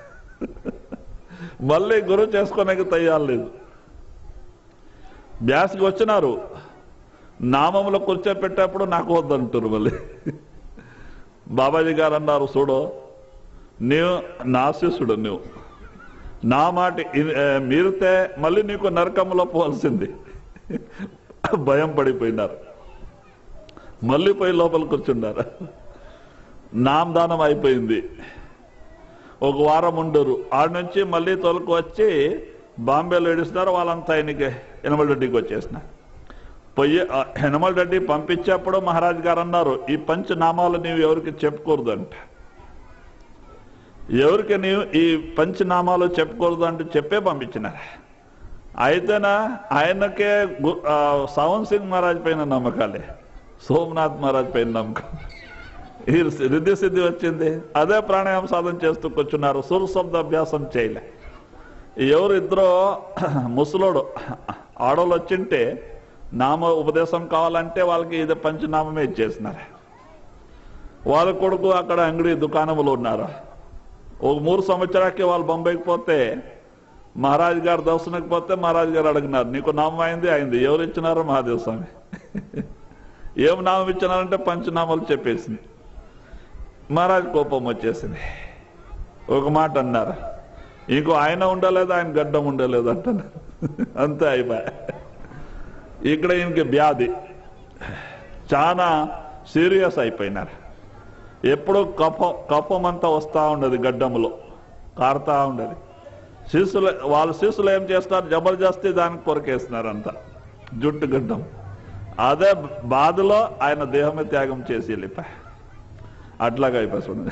మళ్ళీ గురువు చేసుకోనికి తయ్యాలి లేదు బ్యాస్కి వచ్చినారు నామంలో కూర్చోపెట్టేప్పుడు నాకు వద్దంటారు మళ్ళీ బాబాజీ గారు అన్నారు చూడు నీవు నా శిష్యుడు నువ్వు నా మాట ఇ- ఆ, మీరితే మళ్ళీ నీకు నరకంలో పోవాల్సింది భయం పడిపోయినారు మళ్ళీ పోయి లోపల కూర్చున్నారు నామదానం అయిపోయింది ఒక వారం ఉండరు ఆడ నుంచి మళ్ళీ తొలకు వచ్చి బాంబేలో ఏడుస్తున్నారు వాళ్ళంతా ఆయనకి యనమల రెడ్డికి వచ్చేసిన పొయ్యి ఆ యనమల రెడ్డి పంపించేప్పుడు మహారాజ్ గారు అన్నారు ఈ పంచనామాలు నీవు ఎవరికి చెప్పకూడదు అంట ఎవరికి నీవు ఈ పంచనామాలు చెప్పకూడదు అంటూ చెప్పే పంపించినారు అయితేనా ఆయనకే గు- ఆ, సావన్ సింగ్ మహారాజ్ పైన నమ్మకాలే సోమనాథ్ మహారాజ్ పైన నమ్మకం ఈ రిద్ధి సిద్ధి వచ్చింది అదే ప్రాణాయామ సాధన చేస్తూ కూర్చున్నారు సుర శబ్ద అభ్యాసం చేయలే ఎవరు ఇద్దరు ముసలోడు ఆడోళ్ళు వచ్చింటే నామ ఉపదేశం కావాలంటే వాళ్ళకి ఇది పంచనామమే ఇచ్చేసినారు వాళ్ళ కొడుకు అక్కడ అంగడి దుకాణంలో ఉన్నారు ఒక మూడు సంవత్సరాలకి వాళ్ళు బొంబాయికి పోతే మహారాజు గారు దర్శనకి పోతే మహారాజు గారు అడిగినారు నీకు నామం అయింది అయింది ఎవరు ఇచ్చినారో మహాదేవ స్వామి ఏం నామం ఇచ్చినారంటే పంచనామాలు చెప్పేసింది మహారాజు కోపం వచ్చేసింది ఒక మాట అన్నారు ఇంకో ఆయన ఉండలేదు ఆయన గడ్డం ఉండలేదు అంటున్నారు అంతే అయిపోయా ఇక్కడ ఈయనకి వ్యాధి చాలా సీరియస్ అయిపోయినారు ఎప్పుడు కఫం కఫం అంతా వస్తూ ఉండదు గడ్డములో కారుతా ఉండదు శిశులు వాళ్ళ శిశులు ఏం చేస్తారు జబర్దస్తి దానికి కొరకేస్తున్నారు అంతా జుట్టు గడ్డం అదే బాధలో ఆయన దేహమే త్యాగం చేసి వెళ్ళిపోయి అట్లాగా అయిపోతుంది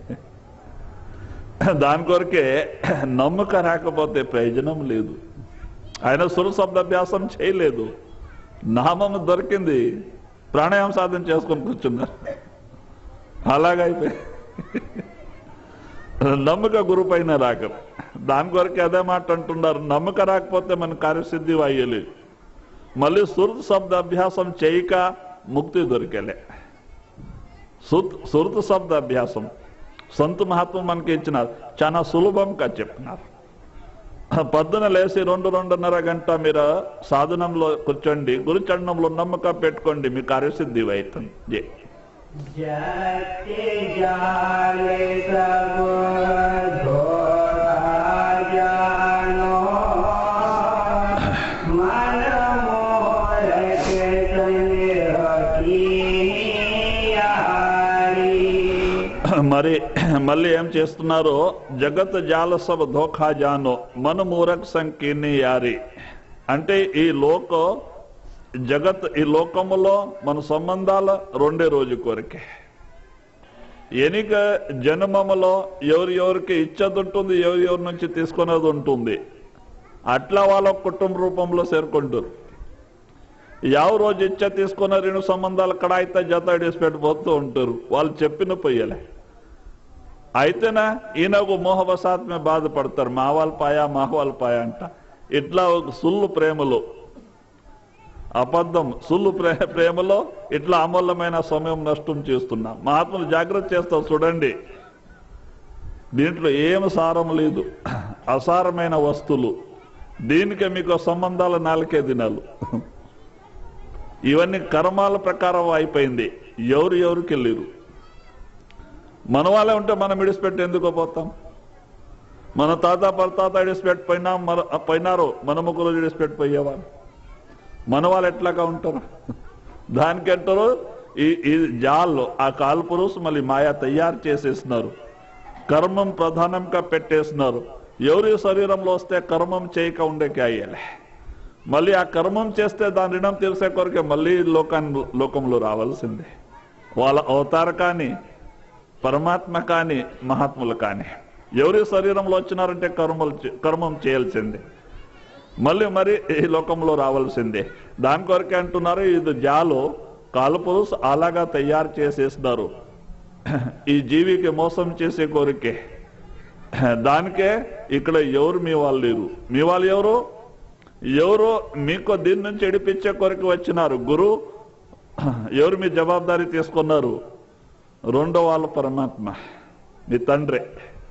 దాని కొరకే నమ్మక రాకపోతే ప్రయోజనం లేదు ఆయన సుర శబ్దాభ్యాసం చేయలేదు నామం దొరికింది ప్రాణాయామ సాధన చేసుకొని కూర్చున్నారు అలాగైపోయి నమ్మక గురు పైన రాక దాని కొరకే అదే మాట అంటున్నారు నమ్మక రాకపోతే మన కార్యసిద్ధి అయ్యలేదు మళ్ళీ సురత శబ్ద అభ్యాసం చేయక ముక్తి దొరికేలే సుత్ సురత శబ్ద అభ్యాసం సొంత మహాత్మ మనకి ఇచ్చినారు చాలా సులభంగా చెప్పినారు పొద్దున లేచి రెండు రెండున్నర గంట మీరు సాధనంలో కూర్చోండి గురుచరణంలో నమ్మకం పెట్టుకోండి మీ కార్యసిద్ధి అవుతుంది జై जति जाल सब धोखा जानो मन मोर के संग की यारी మరి మళ్ళీ ఏం చేస్తున్నారు జగత్ జాల సబ్ ధోఖా జానో మన మూరక్ సంకీర్ణి యారి అంటే ఈ లోక జగత్ ఈ లోకములో మన సంబంధాల రెండే రోజు కొరకే ఎనిక జన్మములో ఎవరి ఎవరికి ఇచ్చేది ఉంటుంది ఎవరి ఎవరి నుంచి తీసుకునేది ఉంటుంది అట్లా వాళ్ళ కుటుంబ రూపంలో చేరుకుంటారు ಯಾವ రోజు ఇచ్చ తీసుకున్న రెండు సంబంధాలు అక్కడ అయితే జత పెట్టిపోతూ ఉంటారు వాళ్ళు చెప్పిన పొయ్యలే అయితేనా ఈయన ఒక మోహవసాత్ మీద బాధపడతారు మా వాళ్ళ పాయా మా వాళ్ళ పాయా అంట ఇట్లా ఒక సుల్లు ప్రేమలో అబద్ధం సుల్లు ప్రే ప్రేమలో ఇట్లా అమూల్యమైన సమయం నష్టం చేస్తున్నాం మహాత్ములు జాగ్రత్త చేస్తాం చూడండి దీంట్లో ఏం సారం లేదు అసారమైన వస్తువులు దీనికే మీకు సంబంధాల నాలుకే దినాలు ఇవన్నీ కర్మాల ప్రకారం అయిపోయింది ఎవరు ఎవరికి వెళ్ళిరు మన వాళ్ళే ఉంటే మనం విడిచిపెట్టి ఎందుకు పోతాం మన తాత పరతాత విడిచిపెట్టి పోయినా మన పోయినారు మన ముగ్గురు విడిచిపెట్టి పోయేవారు మన వాళ్ళు ఎట్లాగా ఉంటారు దానికంటారు ఈ ఈ జాల్లో ఆ కాల్పురుష్ మళ్ళీ మాయా తయారు చేసేసినారు కర్మం ప్రధానంగా పెట్టేసినారు ఎవరి శరీరంలో వస్తే కర్మం చేయక ఉండేకి అయ్యాలే మళ్ళీ ఆ కర్మం చేస్తే దాని రుణం తీర్చే కొరకే మళ్ళీ లోకాన్ని లోకంలో రావాల్సిందే వాళ్ళ అవతార కానీ పరమాత్మ కానీ మహాత్ములు కానీ ఎవరి శరీరంలో వచ్చినారంటే కర్మలు చే- కర్మం చేయాల్సిందే మళ్ళీ మరి ఈ లోకంలో రావాల్సిందే దాని కొరకే అంటున్నారు ఇది జాలో కాలుపురుష్ అలాగా తయారు చేసేస్తున్నారు ఈ జీవికి మోసం చేసే కోరికే దానికే ఇక్కడ ఎవరు మీ వాళ్ళు లేరు మీ వాళ్ళు ఎవరు ఎవరు మీకు దీని నుంచి ఎడిపించే కొరకు వచ్చినారు గురు ఎవరు మీ జవాబారి తీసుకున్నారు రెండో వాళ్ళ పరమాత్మ మీ తండ్రి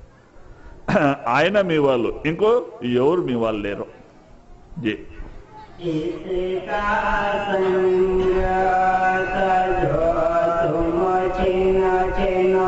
ఆయన మీ వాళ్ళు ఇంకో ఎవరు మీ వాళ్ళు లేరు జీ इसका संग सजो तुम छिन छिना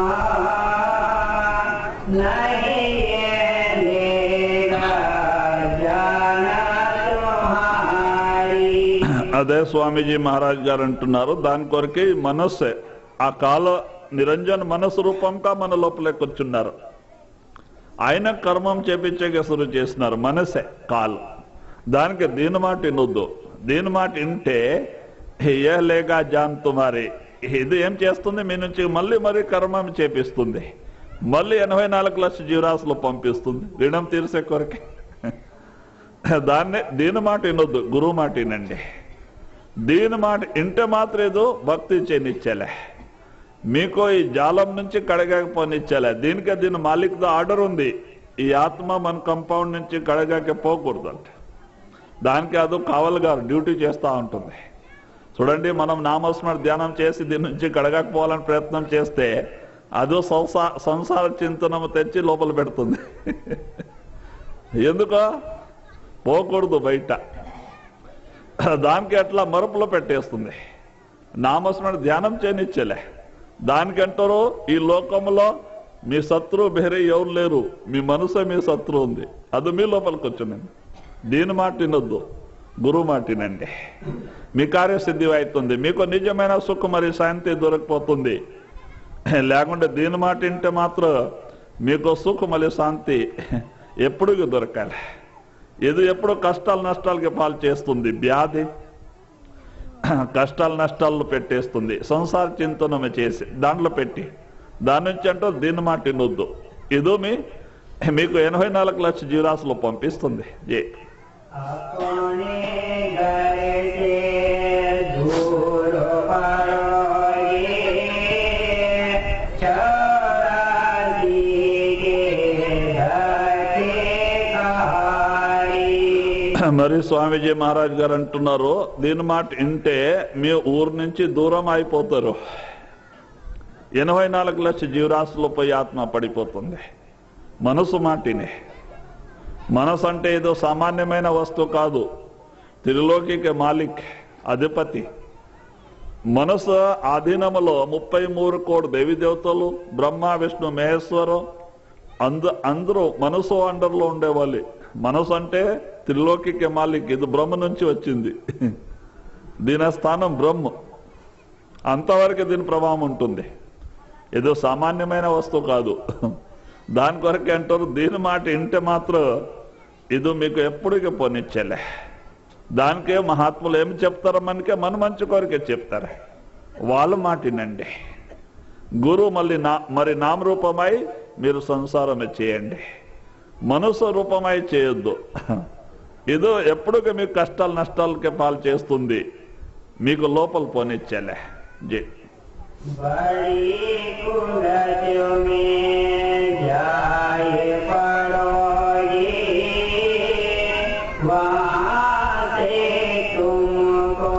नहीं ये मेरा जाना तुम्हारी అదే స్వామీజీ మహారాజ్ గారు అంటున్నారు దాని కొరకే ఈ మనస్సే ఆ కాల నిరంజన్ మనస్సు రూపంగా మన లోపలే కూర్చున్నారు ఆయన కర్మం చేపించే సురు చేస్తున్నారు మనసే కాలు దానికి దీని మాట వినొద్దు దీని మాట వింటే ఏ లేగా జాన్ తుమారి ఇది ఏం చేస్తుంది మీ నుంచి మళ్ళీ మరీ కర్మం చేపిస్తుంది మళ్ళీ ఎనభై నాలుగు లక్షల జీవరాశులు పంపిస్తుంది రుణం తీర్చే కొరకే దాన్నే దీని మాట వినొద్దు గురువు మాట వినండి దీని మాట ఇంటే మాత్రం ఏదో భక్తి చేయనిచ్చేలే మీకు ఈ జాలం నుంచి కడగకపోనిచ్చేలే దీనికే దీని మాలిక్తో ఆర్డర్ ఉంది ఈ ఆత్మ మన కంపౌండ్ నుంచి కడగాక పోకూడదు అంటే దానికి అదో కావల్ గారు డ్యూటీ చేస్తూ ఉంటుంది చూడండి మనం నామస్మరణ ధ్యానం చేసి దీని నుంచి కడగకపోవాలని ప్రయత్నం చేస్తే అదో సంసా సంసార చింతనము తెచ్చి లోపల పెడుతుంది ఎందుకో పోకూడదు బయట దానికి అట్లా మరుపులో పెట్టేస్తుంది నామస్మరణ ధ్యానం చేయనిచ్చలే దానికంటారు ఈ లోకంలో మీ శత్రువు బెహరే ఎవరు లేరు మీ మనసే మీ శత్రువు ఉంది అది మీ లోపలికి వచ్చిందండి దీని మాట వినొద్దు గురువు మాట వినండి మీ కార్యసిద్ధి అవుతుంది మీకు నిజమైన సుఖం మరియు శాంతి దొరకపోతుంది లేకుంటే దీని మాట వింటే మాత్రం మీకు సుఖం మరియు శాంతి ఎప్పుడు దొరకాలి ఇది ఎప్పుడు కష్టాలు నష్టాలకి పాలు చేస్తుంది వ్యాధి కష్టాలు నష్టాలను పెట్టేస్తుంది సంసార చింతనమే చేసి దాంట్లో పెట్టి దాని నుంచి అంటూ దీని మాట వినొద్దు ఇది మీ మీకు ఎనభై నాలుగు లక్షల జీవరాశులు పంపిస్తుంది ఏ अपने घर से दूर पड़ोगे चौरासी के धरती कहारी మరి స్వామీజీ మహారాజ్ గారు అంటున్నారు దీని మాట వింటే మీ ఊరు నుంచి దూరం అయిపోతారు ఎనభై నాలుగు లక్షల జీవరాశులు పోయి ఆత్మ పడిపోతుంది మనసు మాటినే మనసు అంటే ఏదో సామాన్యమైన వస్తువు కాదు త్రిలోకికి మాలిక్ అధిపతి మనసు ఆధీనములో ముప్పై మూడు కోటి దేవి దేవతలు బ్రహ్మ విష్ణు మహేశ్వరు అంద అందరూ మనసు అండర్లో ఉండేవాళ్ళు మనసు అంటే త్రిలోకికి మాలిక్ ఇది బ్రహ్మ నుంచి వచ్చింది దీని స్థానం బ్రహ్మ అంతవరకు దీని ప్రభావం ఉంటుంది ఏదో సామాన్యమైన వస్తువు కాదు దాని కొరకే అంటారు దీని మాట వింటే మాత్రం ఇది మీకు ఎప్పటికీ పోనిచ్చేలే దానికే మహాత్ములు ఏమి చెప్తారో మనకే మన మంచి కొరకే చెప్తారు వాళ్ళ మాట వినండి గురువు మళ్ళీ నా మరి నామరూపమై మీరు సంసారమే చేయండి మనసు రూపమై చేయొద్దు ఇదో ఎప్పటికీ మీకు కష్టాలు నష్టాలకే పాలు చేస్తుంది మీకు లోపల పోనిచ్చేలే జీ बड़ी कुलतियों में जाए पड़ोगे वहाँ से तुमको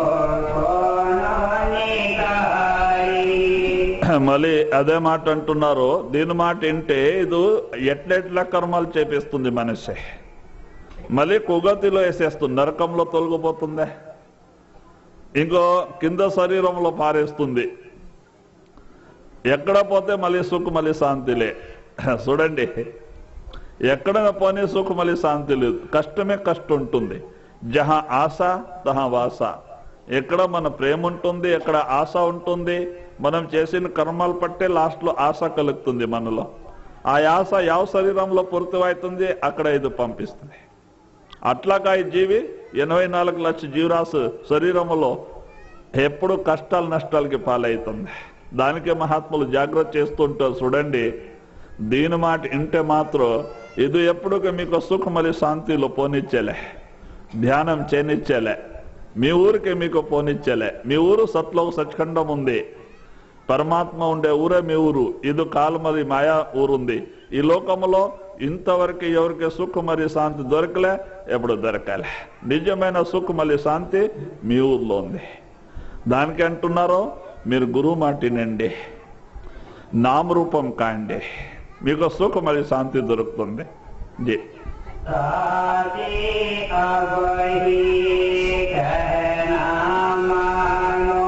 कौन निकाली మళ్ళీ అదే మాట అంటున్నారు దీని మాట వింటే ఇది ఎట్లెట్ల కర్మాలు చేపిస్తుంది మనిషి మళ్ళీ కుగతిలో వేసేస్తుంది నరకంలో తొలగిపోతుందే ఇంకో కింద శరీరంలో పారేస్తుంది ఎక్కడ పోతే మళ్ళీ సుఖ మళ్ళీ శాంతిలే చూడండి ఎక్కడ పోనీ సుఖ మళ్ళీ శాంతి లేదు కష్టమే కష్టం ఉంటుంది జహా ఆశ తహా వాస ఎక్కడ మన ప్రేమ ఉంటుంది ఎక్కడ ఆశ ఉంటుంది మనం చేసిన కర్మాలు పట్టే లాస్ట్ లో ఆశ కలుగుతుంది మనలో ఆ ఆశ యావ శరీరంలో పూర్తివైతుంది అక్కడ ఇది పంపిస్తుంది అట్లాగా ఈ జీవి ఎనభై నాలుగు లక్షల జీవరాశి శరీరములో ఎప్పుడు కష్టాలు నష్టాలకి పాలవుతుంది దానికే మహాత్ములు జాగ్రత్త చేస్తుంటారు చూడండి దీని మాట వింటే మాత్రం ఇది ఎప్పుడు మీకు సుఖమలి శాంతిలో పోనిచ్చేలే ధ్యానం చేయనిచ్చేలే మీ ఊరికి మీకు పోనిచ్చేలే మీ ఊరు సత్లో సచ్ఖండం ఉంది పరమాత్మ ఉండే ఊరే మీ ఊరు ఇది కాలమరి మాయా ఊరుంది ఈ లోకములో ఇంతవరకు ఎవరికి సుఖ మరి శాంతి దొరకలే ఎప్పుడు దొరకాలే నిజమైన సుఖ మరి శాంతి మీ ఊర్లో ఉంది దానికి అంటున్నారో మీరు గురువు మాటినండి నామరూపం కాండి మీకు సుఖ మరి శాంతి దొరుకుతుంది జీ साथी अब ही कहना मानो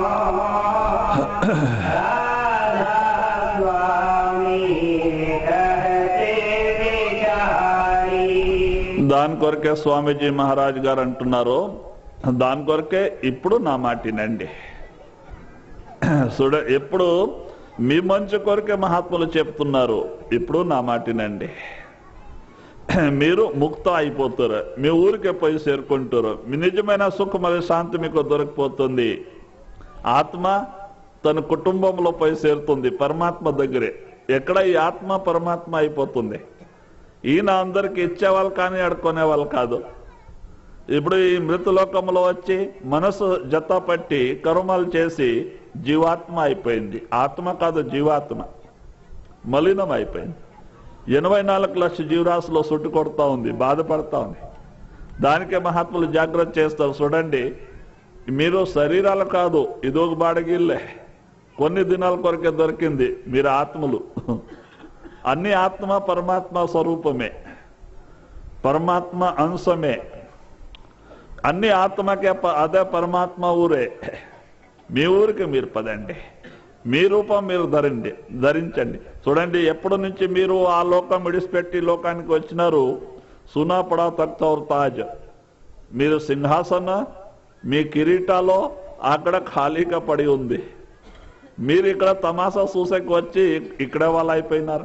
राधा स्वामी कहते बिचारी దాని కొరకే స్వామీజీ మహారాజ్ గారు అంటున్నారు దాని కొరకే ఇప్పుడు నా మాటినండి చూడ ఎప్పుడు మీ మంచి కొరకే మహాత్ములు చెప్తున్నారు ఇప్పుడు నా మాటినండి మీరు ముక్త అయిపోతారు మీ ఊరికే పోయి చేరుకుంటారు మీ నిజమైన సుఖం మరియు శాంతి మీకు దొరికిపోతుంది ఆత్మ తన కుటుంబంలో పోయి చేరుతుంది పరమాత్మ దగ్గరే ఎక్కడ ఈ ఆత్మ పరమాత్మ అయిపోతుంది ఈయన అందరికి ఇచ్చేవాళ్ళు కానీ అడుక్కునే వాళ్ళు కాదు ఇప్పుడు ఈ మృతలోకంలో వచ్చి మనసు జత పట్టి కర్మలు చేసి జీవాత్మ అయిపోయింది ఆత్మ కాదు జీవాత్మ మలినం అయిపోయింది ఎనభై నాలుగు లక్షల జీవరాశిలో సుట్టు కొడతా ఉంది బాధపడతా ఉంది దానికే మహాత్ములు జాగ్రత్త చేస్తారు చూడండి మీరు శరీరాలు కాదు ఇదొక బాడగిల్లే కొన్ని దినాల కొరకే దొరికింది మీరు ఆత్మలు అన్ని ఆత్మ పరమాత్మ స్వరూపమే పరమాత్మ అంశమే అన్ని ఆత్మకే ప- అదే పరమాత్మ ఊరే మీ ఊరికి మీరు పదండి మీ రూపం మీరు ధరండి ధరించండి చూడండి ఎప్పటి నుంచి మీరు ఆ లోకం విడిచిపెట్టి లోకానికి వచ్చినారు సునాపడా తక్తౌర్ తాజ్ మీరు సింహాసన మీ కిరీటాలో అక్కడ ఖాళీగా పడి ఉంది మీరు ఇక్కడ తమాషా చూసేకి వచ్చి ఇక్కడ వాళ్ళు అయిపోయినారు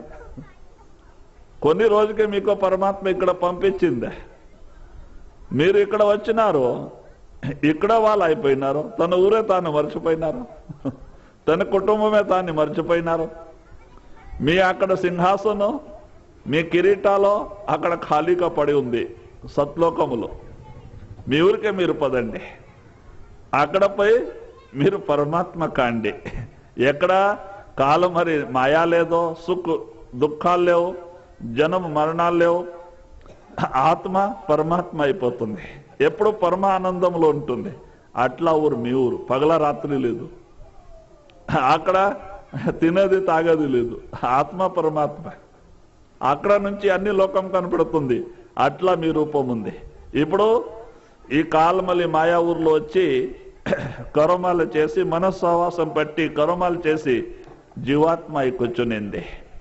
కొన్ని రోజుకి మీకు పరమాత్మ ఇక్కడ పంపించింది మీరు ఇక్కడ వచ్చినారు ఇక్కడ వాళ్ళు అయిపోయినారు తన ఊరే తాను మర్చిపోయినారు తన కుటుంబమే తాన్ని మర్చిపోయినారు మీ అక్కడ సింహాసనం మీ కిరీటాలో అక్కడ ఖాళీగా పడి ఉంది సత్లోకములో మీ ఊరికే మీరు పదండి అక్కడ పోయి మీరు పరమాత్మ కాండి ఎక్కడ కాలం మరి మాయా లేదో సుఖ దుఃఖాలు లేవు జనం మరణాలు లేవు ఆత్మ పరమాత్మ అయిపోతుంది ఎప్పుడు పరమానందంలో ఉంటుంది అట్లా ఊరు మీ ఊరు పగల రాత్రి లేదు అక్కడ తినేది తాగేది లేదు ఆత్మ పరమాత్మ అక్కడ నుంచి అన్ని లోకం కనపడుతుంది అట్లా మీ రూపం ఉంది ఇప్పుడు ఈ కాలమలి మాయా ఊర్లో వచ్చి కరోమాలు చేసి మనస్సహవాసం పట్టి కరోమాలు చేసి జీవాత్మ అయి కూర్చునింది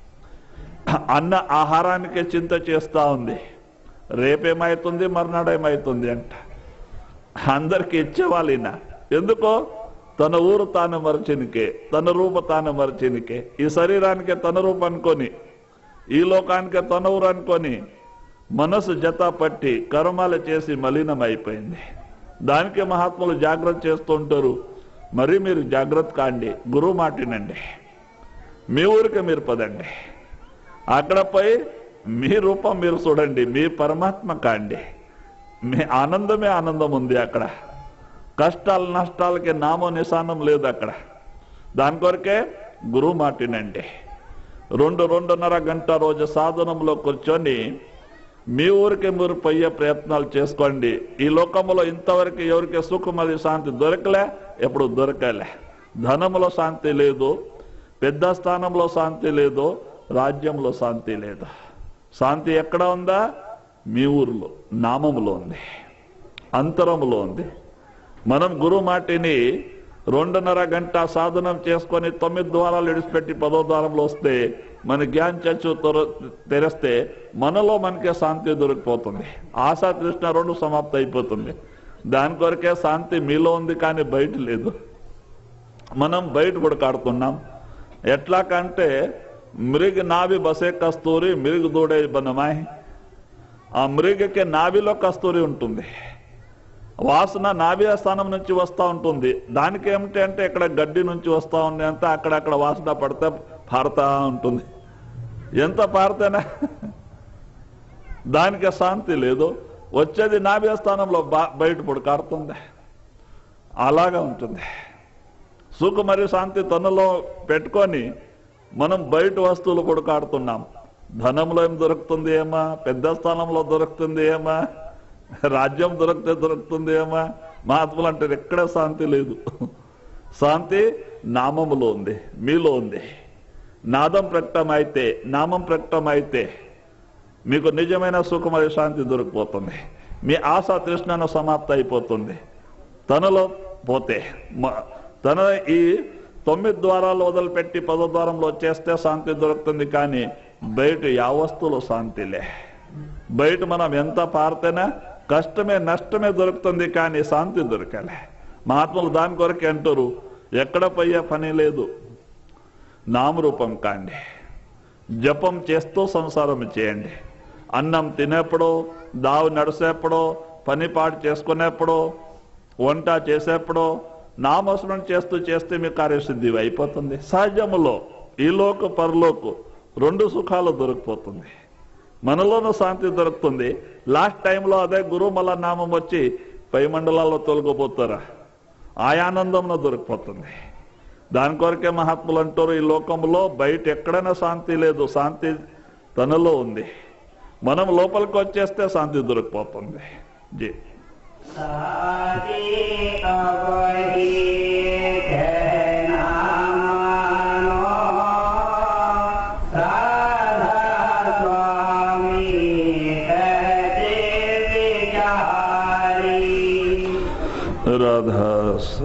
అన్న ఆహారానికే చింత చేస్తా ఉంది రేపేమవుతుంది మర్నాడు ఏమవుతుంది అంట అందరికి ఇచ్చేవాళ్ళు ఈయన ఎందుకో తన ఊరు తాను మరచినికే తన రూప తాను మరచినికే ఈ శరీరానికే తన రూపం అనుకొని ఈ లోకానికే తన ఊరు అనుకొని మనసు జత పట్టి కర్మాలు చేసి మలినం అయిపోయింది దానికి మహాత్ములు జాగ్రత్త చేస్తుంటారు మరి మీరు జాగ్రత్త కాండి గురువు మాటినండి మీ ఊరికి మీరు పదండి అక్కడ పోయి మీ రూపం మీరు చూడండి మీ పరమాత్మ కాండి మీ ఆనందమే ఆనందం ఉంది అక్కడ కష్టాలు నష్టాలకి నామో నిశానం లేదు అక్కడ దాని కొరకే గురువు మాటినండి రెండు రెండున్నర గంట రోజు సాధనంలో కూర్చొని మీ ఊరికి మీరు పోయే ప్రయత్నాలు చేసుకోండి ఈ లోకంలో ఇంతవరకు ఎవరికి సుఖమది శాంతి దొరకలే ఎప్పుడు దొరకలే ధనంలో శాంతి లేదు పెద్ద స్థానంలో శాంతి లేదు రాజ్యంలో శాంతి లేదు శాంతి ఎక్కడ ఉందా మీ ఊరిలో నామములో ఉంది అంతరములో ఉంది మనం గురు మాటిని రెండున్నర గంట సాధనం చేసుకొని తొమ్మిది ద్వారాలు విడిచిపెట్టి పదో ద్వారంలో వస్తే మన జ్ఞాన్ చచ్చు తెర- తెరిస్తే మనలో మనకే శాంతి దొరికిపోతుంది ఆశా తృష్ణ రెండు సమాప్తి అయిపోతుంది దాని కొరకే శాంతి మీలో ఉంది కానీ బయట లేదు మనం బయట కొడకాడుతున్నాం ఎట్లా కంటే మృగ నాభి బసే కస్తూరి మృగ దూడే బనమాయి ఆ మృగకి నాభిలో కస్తూరి ఉంటుంది వాసన నాభి స్థానం నుంచి వస్తూ ఉంటుంది దానికి ఏమిటి అంటే ఇక్కడ గడ్డి నుంచి వస్తూ ఉంది అంతా అక్కడక్కడ వాసన పడితే పారుతా ఉంటుంది ఎంత పారితేనే దానికి శాంతి లేదు వచ్చేది నాభి స్థానంలో బా బయట పుడకాడుతుంది అలాగా ఉంటుంది సుఖ మరియు శాంతి తనలో పెట్టుకొని మనం బయట వస్తువులు కొడుకాడుతున్నాం ధనంలో ఏం దొరుకుతుంది ఏమా పెద్ద స్థానంలో దొరుకుతుంది ఏమా రాజ్యం దొరికితే దొరుకుతుంది ఏమా మహాత్ములు అంటారు ఎక్కడ శాంతి లేదు శాంతి నామములో ఉంది మీలో ఉంది నాదం ప్రకటన అయితే నామం ప్రకటన అయితే మీకు నిజమైన సుఖ మరియు శాంతి దొరికిపోతుంది మీ ఆశ తృష్ణను సమాప్తి అయిపోతుంది తనలో పోతే మ- తన ఈ తొమ్మిది ద్వారాలు వదిలిపెట్టి పదో ద్వారంలో వచ్చేస్తే శాంతి దొరుకుతుంది కానీ బయట యావస్తులు శాంతిలే బయట మనం ఎంత పారితేనే కష్టమే నష్టమే దొరుకుతుంది కానీ శాంతి దొరకలే మహాత్ములు దాని కొరకే అంటారు ఎక్కడ పోయే పని లేదు నామరూపం కాండి జపం చేస్తూ సంసారం చేయండి అన్నం తినేప్పుడు దావు నడిసేప్పుడు పని పాటు చేసుకునేప్పుడు వంట చేసేప్పుడు నామస్మరణ చేస్తూ చేస్తే మీ కార్యసిద్ధి అయిపోతుంది సహజములో ఈ లోకు పరలోకు రెండు సుఖాలు దొరికిపోతుంది మనలోనూ శాంతి దొరుకుతుంది లాస్ట్ టైంలో అదే గురుమల నామం వచ్చి పై మండలాల్లో తొలగిపోతారా ఆయానందంలో దొరికిపోతుంది దాని కొరకే మహాత్ములు అంటారు ఈ లోకంలో బయట ఎక్కడైనా శాంతి లేదు శాంతి తనలో ఉంది మనం లోపలికి వచ్చేస్తే శాంతి దొరికిపోతుంది జీ साति अवहि कहना मानो राधा स्वामी कहते बिचारी రాధా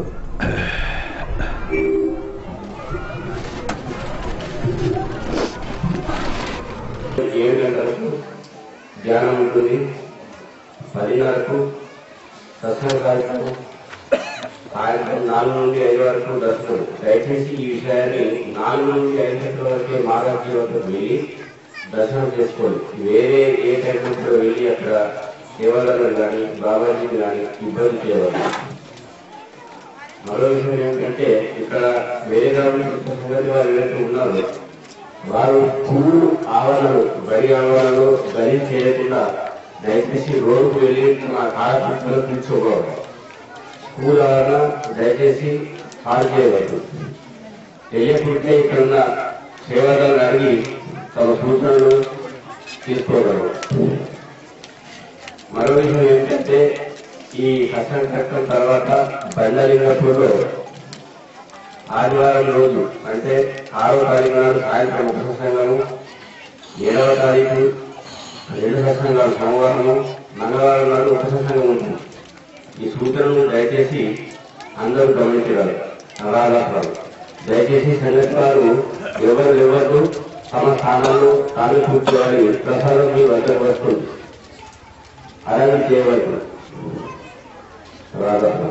ఏడు గంటలకు ధ్యానం ఉంటుంది పదిన్నరకు సత్సంగ కార్యక్రమం సాయంత్రం నాలుగు నుండి ఐదు వరకు దర్శనం దయచేసి ఈ విషయాన్ని నాలుగు నుండి ఐదు గంటల వరకే మాగాజీ వద్దకు వెళ్ళి దర్శనం చేసుకోండి వేరే ఏ టైం కూడా వెళ్ళి అక్కడ దేవాలయాలను కానీ బాబాజీని కానీ ఇబ్బంది చేయవద్దు మరో విషయం ఏమిటంటే ఇక్కడ వేరే రావడం సంగతి వారు ఏదైతే ఉన్నారో వారు పువ్వులు ఆవరణలు బడి ఆవరణలో బలి చేయకుండా దయచేసి రోడ్డుకు వెళ్ళి మా కాలకృష్ణలో తీసుకోవాలి పువ్వుల ఆవరణ దయచేసి హాల్ చేయవద్దు తెలియకుంటే ఇక్కడ ఉన్న సేవలను అడిగి తమ సూచనలు తీసుకోగలరు మరో విషయం ఏంటంటే ఈ కష్టం చట్టం తర్వాత బండలింగపూర్లో ఆదివారం రోజు అంటే ఆరో తారీఖు నాడు సాయంత్రం ఒక సత్సంగము ఏడవ తారీఖు రెండు సత్సంగాలు సోమవారము మంగళవారం నాడు ఒక సత్సంగం ఉంటుంది ఈ సూచనలు దయచేసి అందరూ గమనించగలరు అలాగారు దయచేసి సంగతి వారు ఎవరు ఎవరు తమ స్థానంలో తాను కూర్చోవాలి ప్రసాదం మీ వద్దకు వస్తుంది అలాగే చేయవద్దు రాధాపురం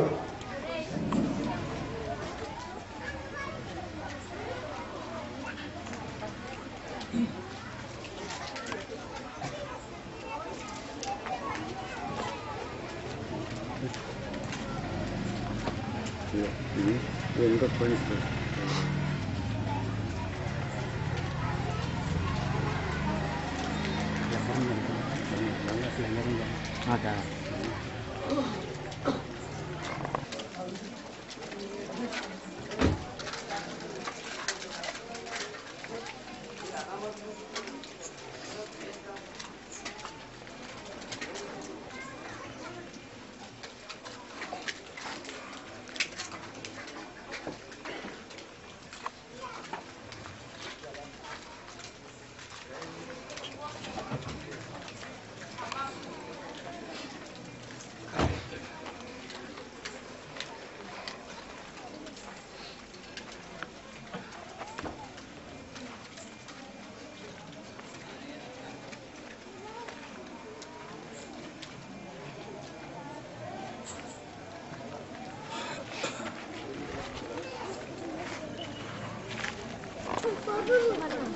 Babu,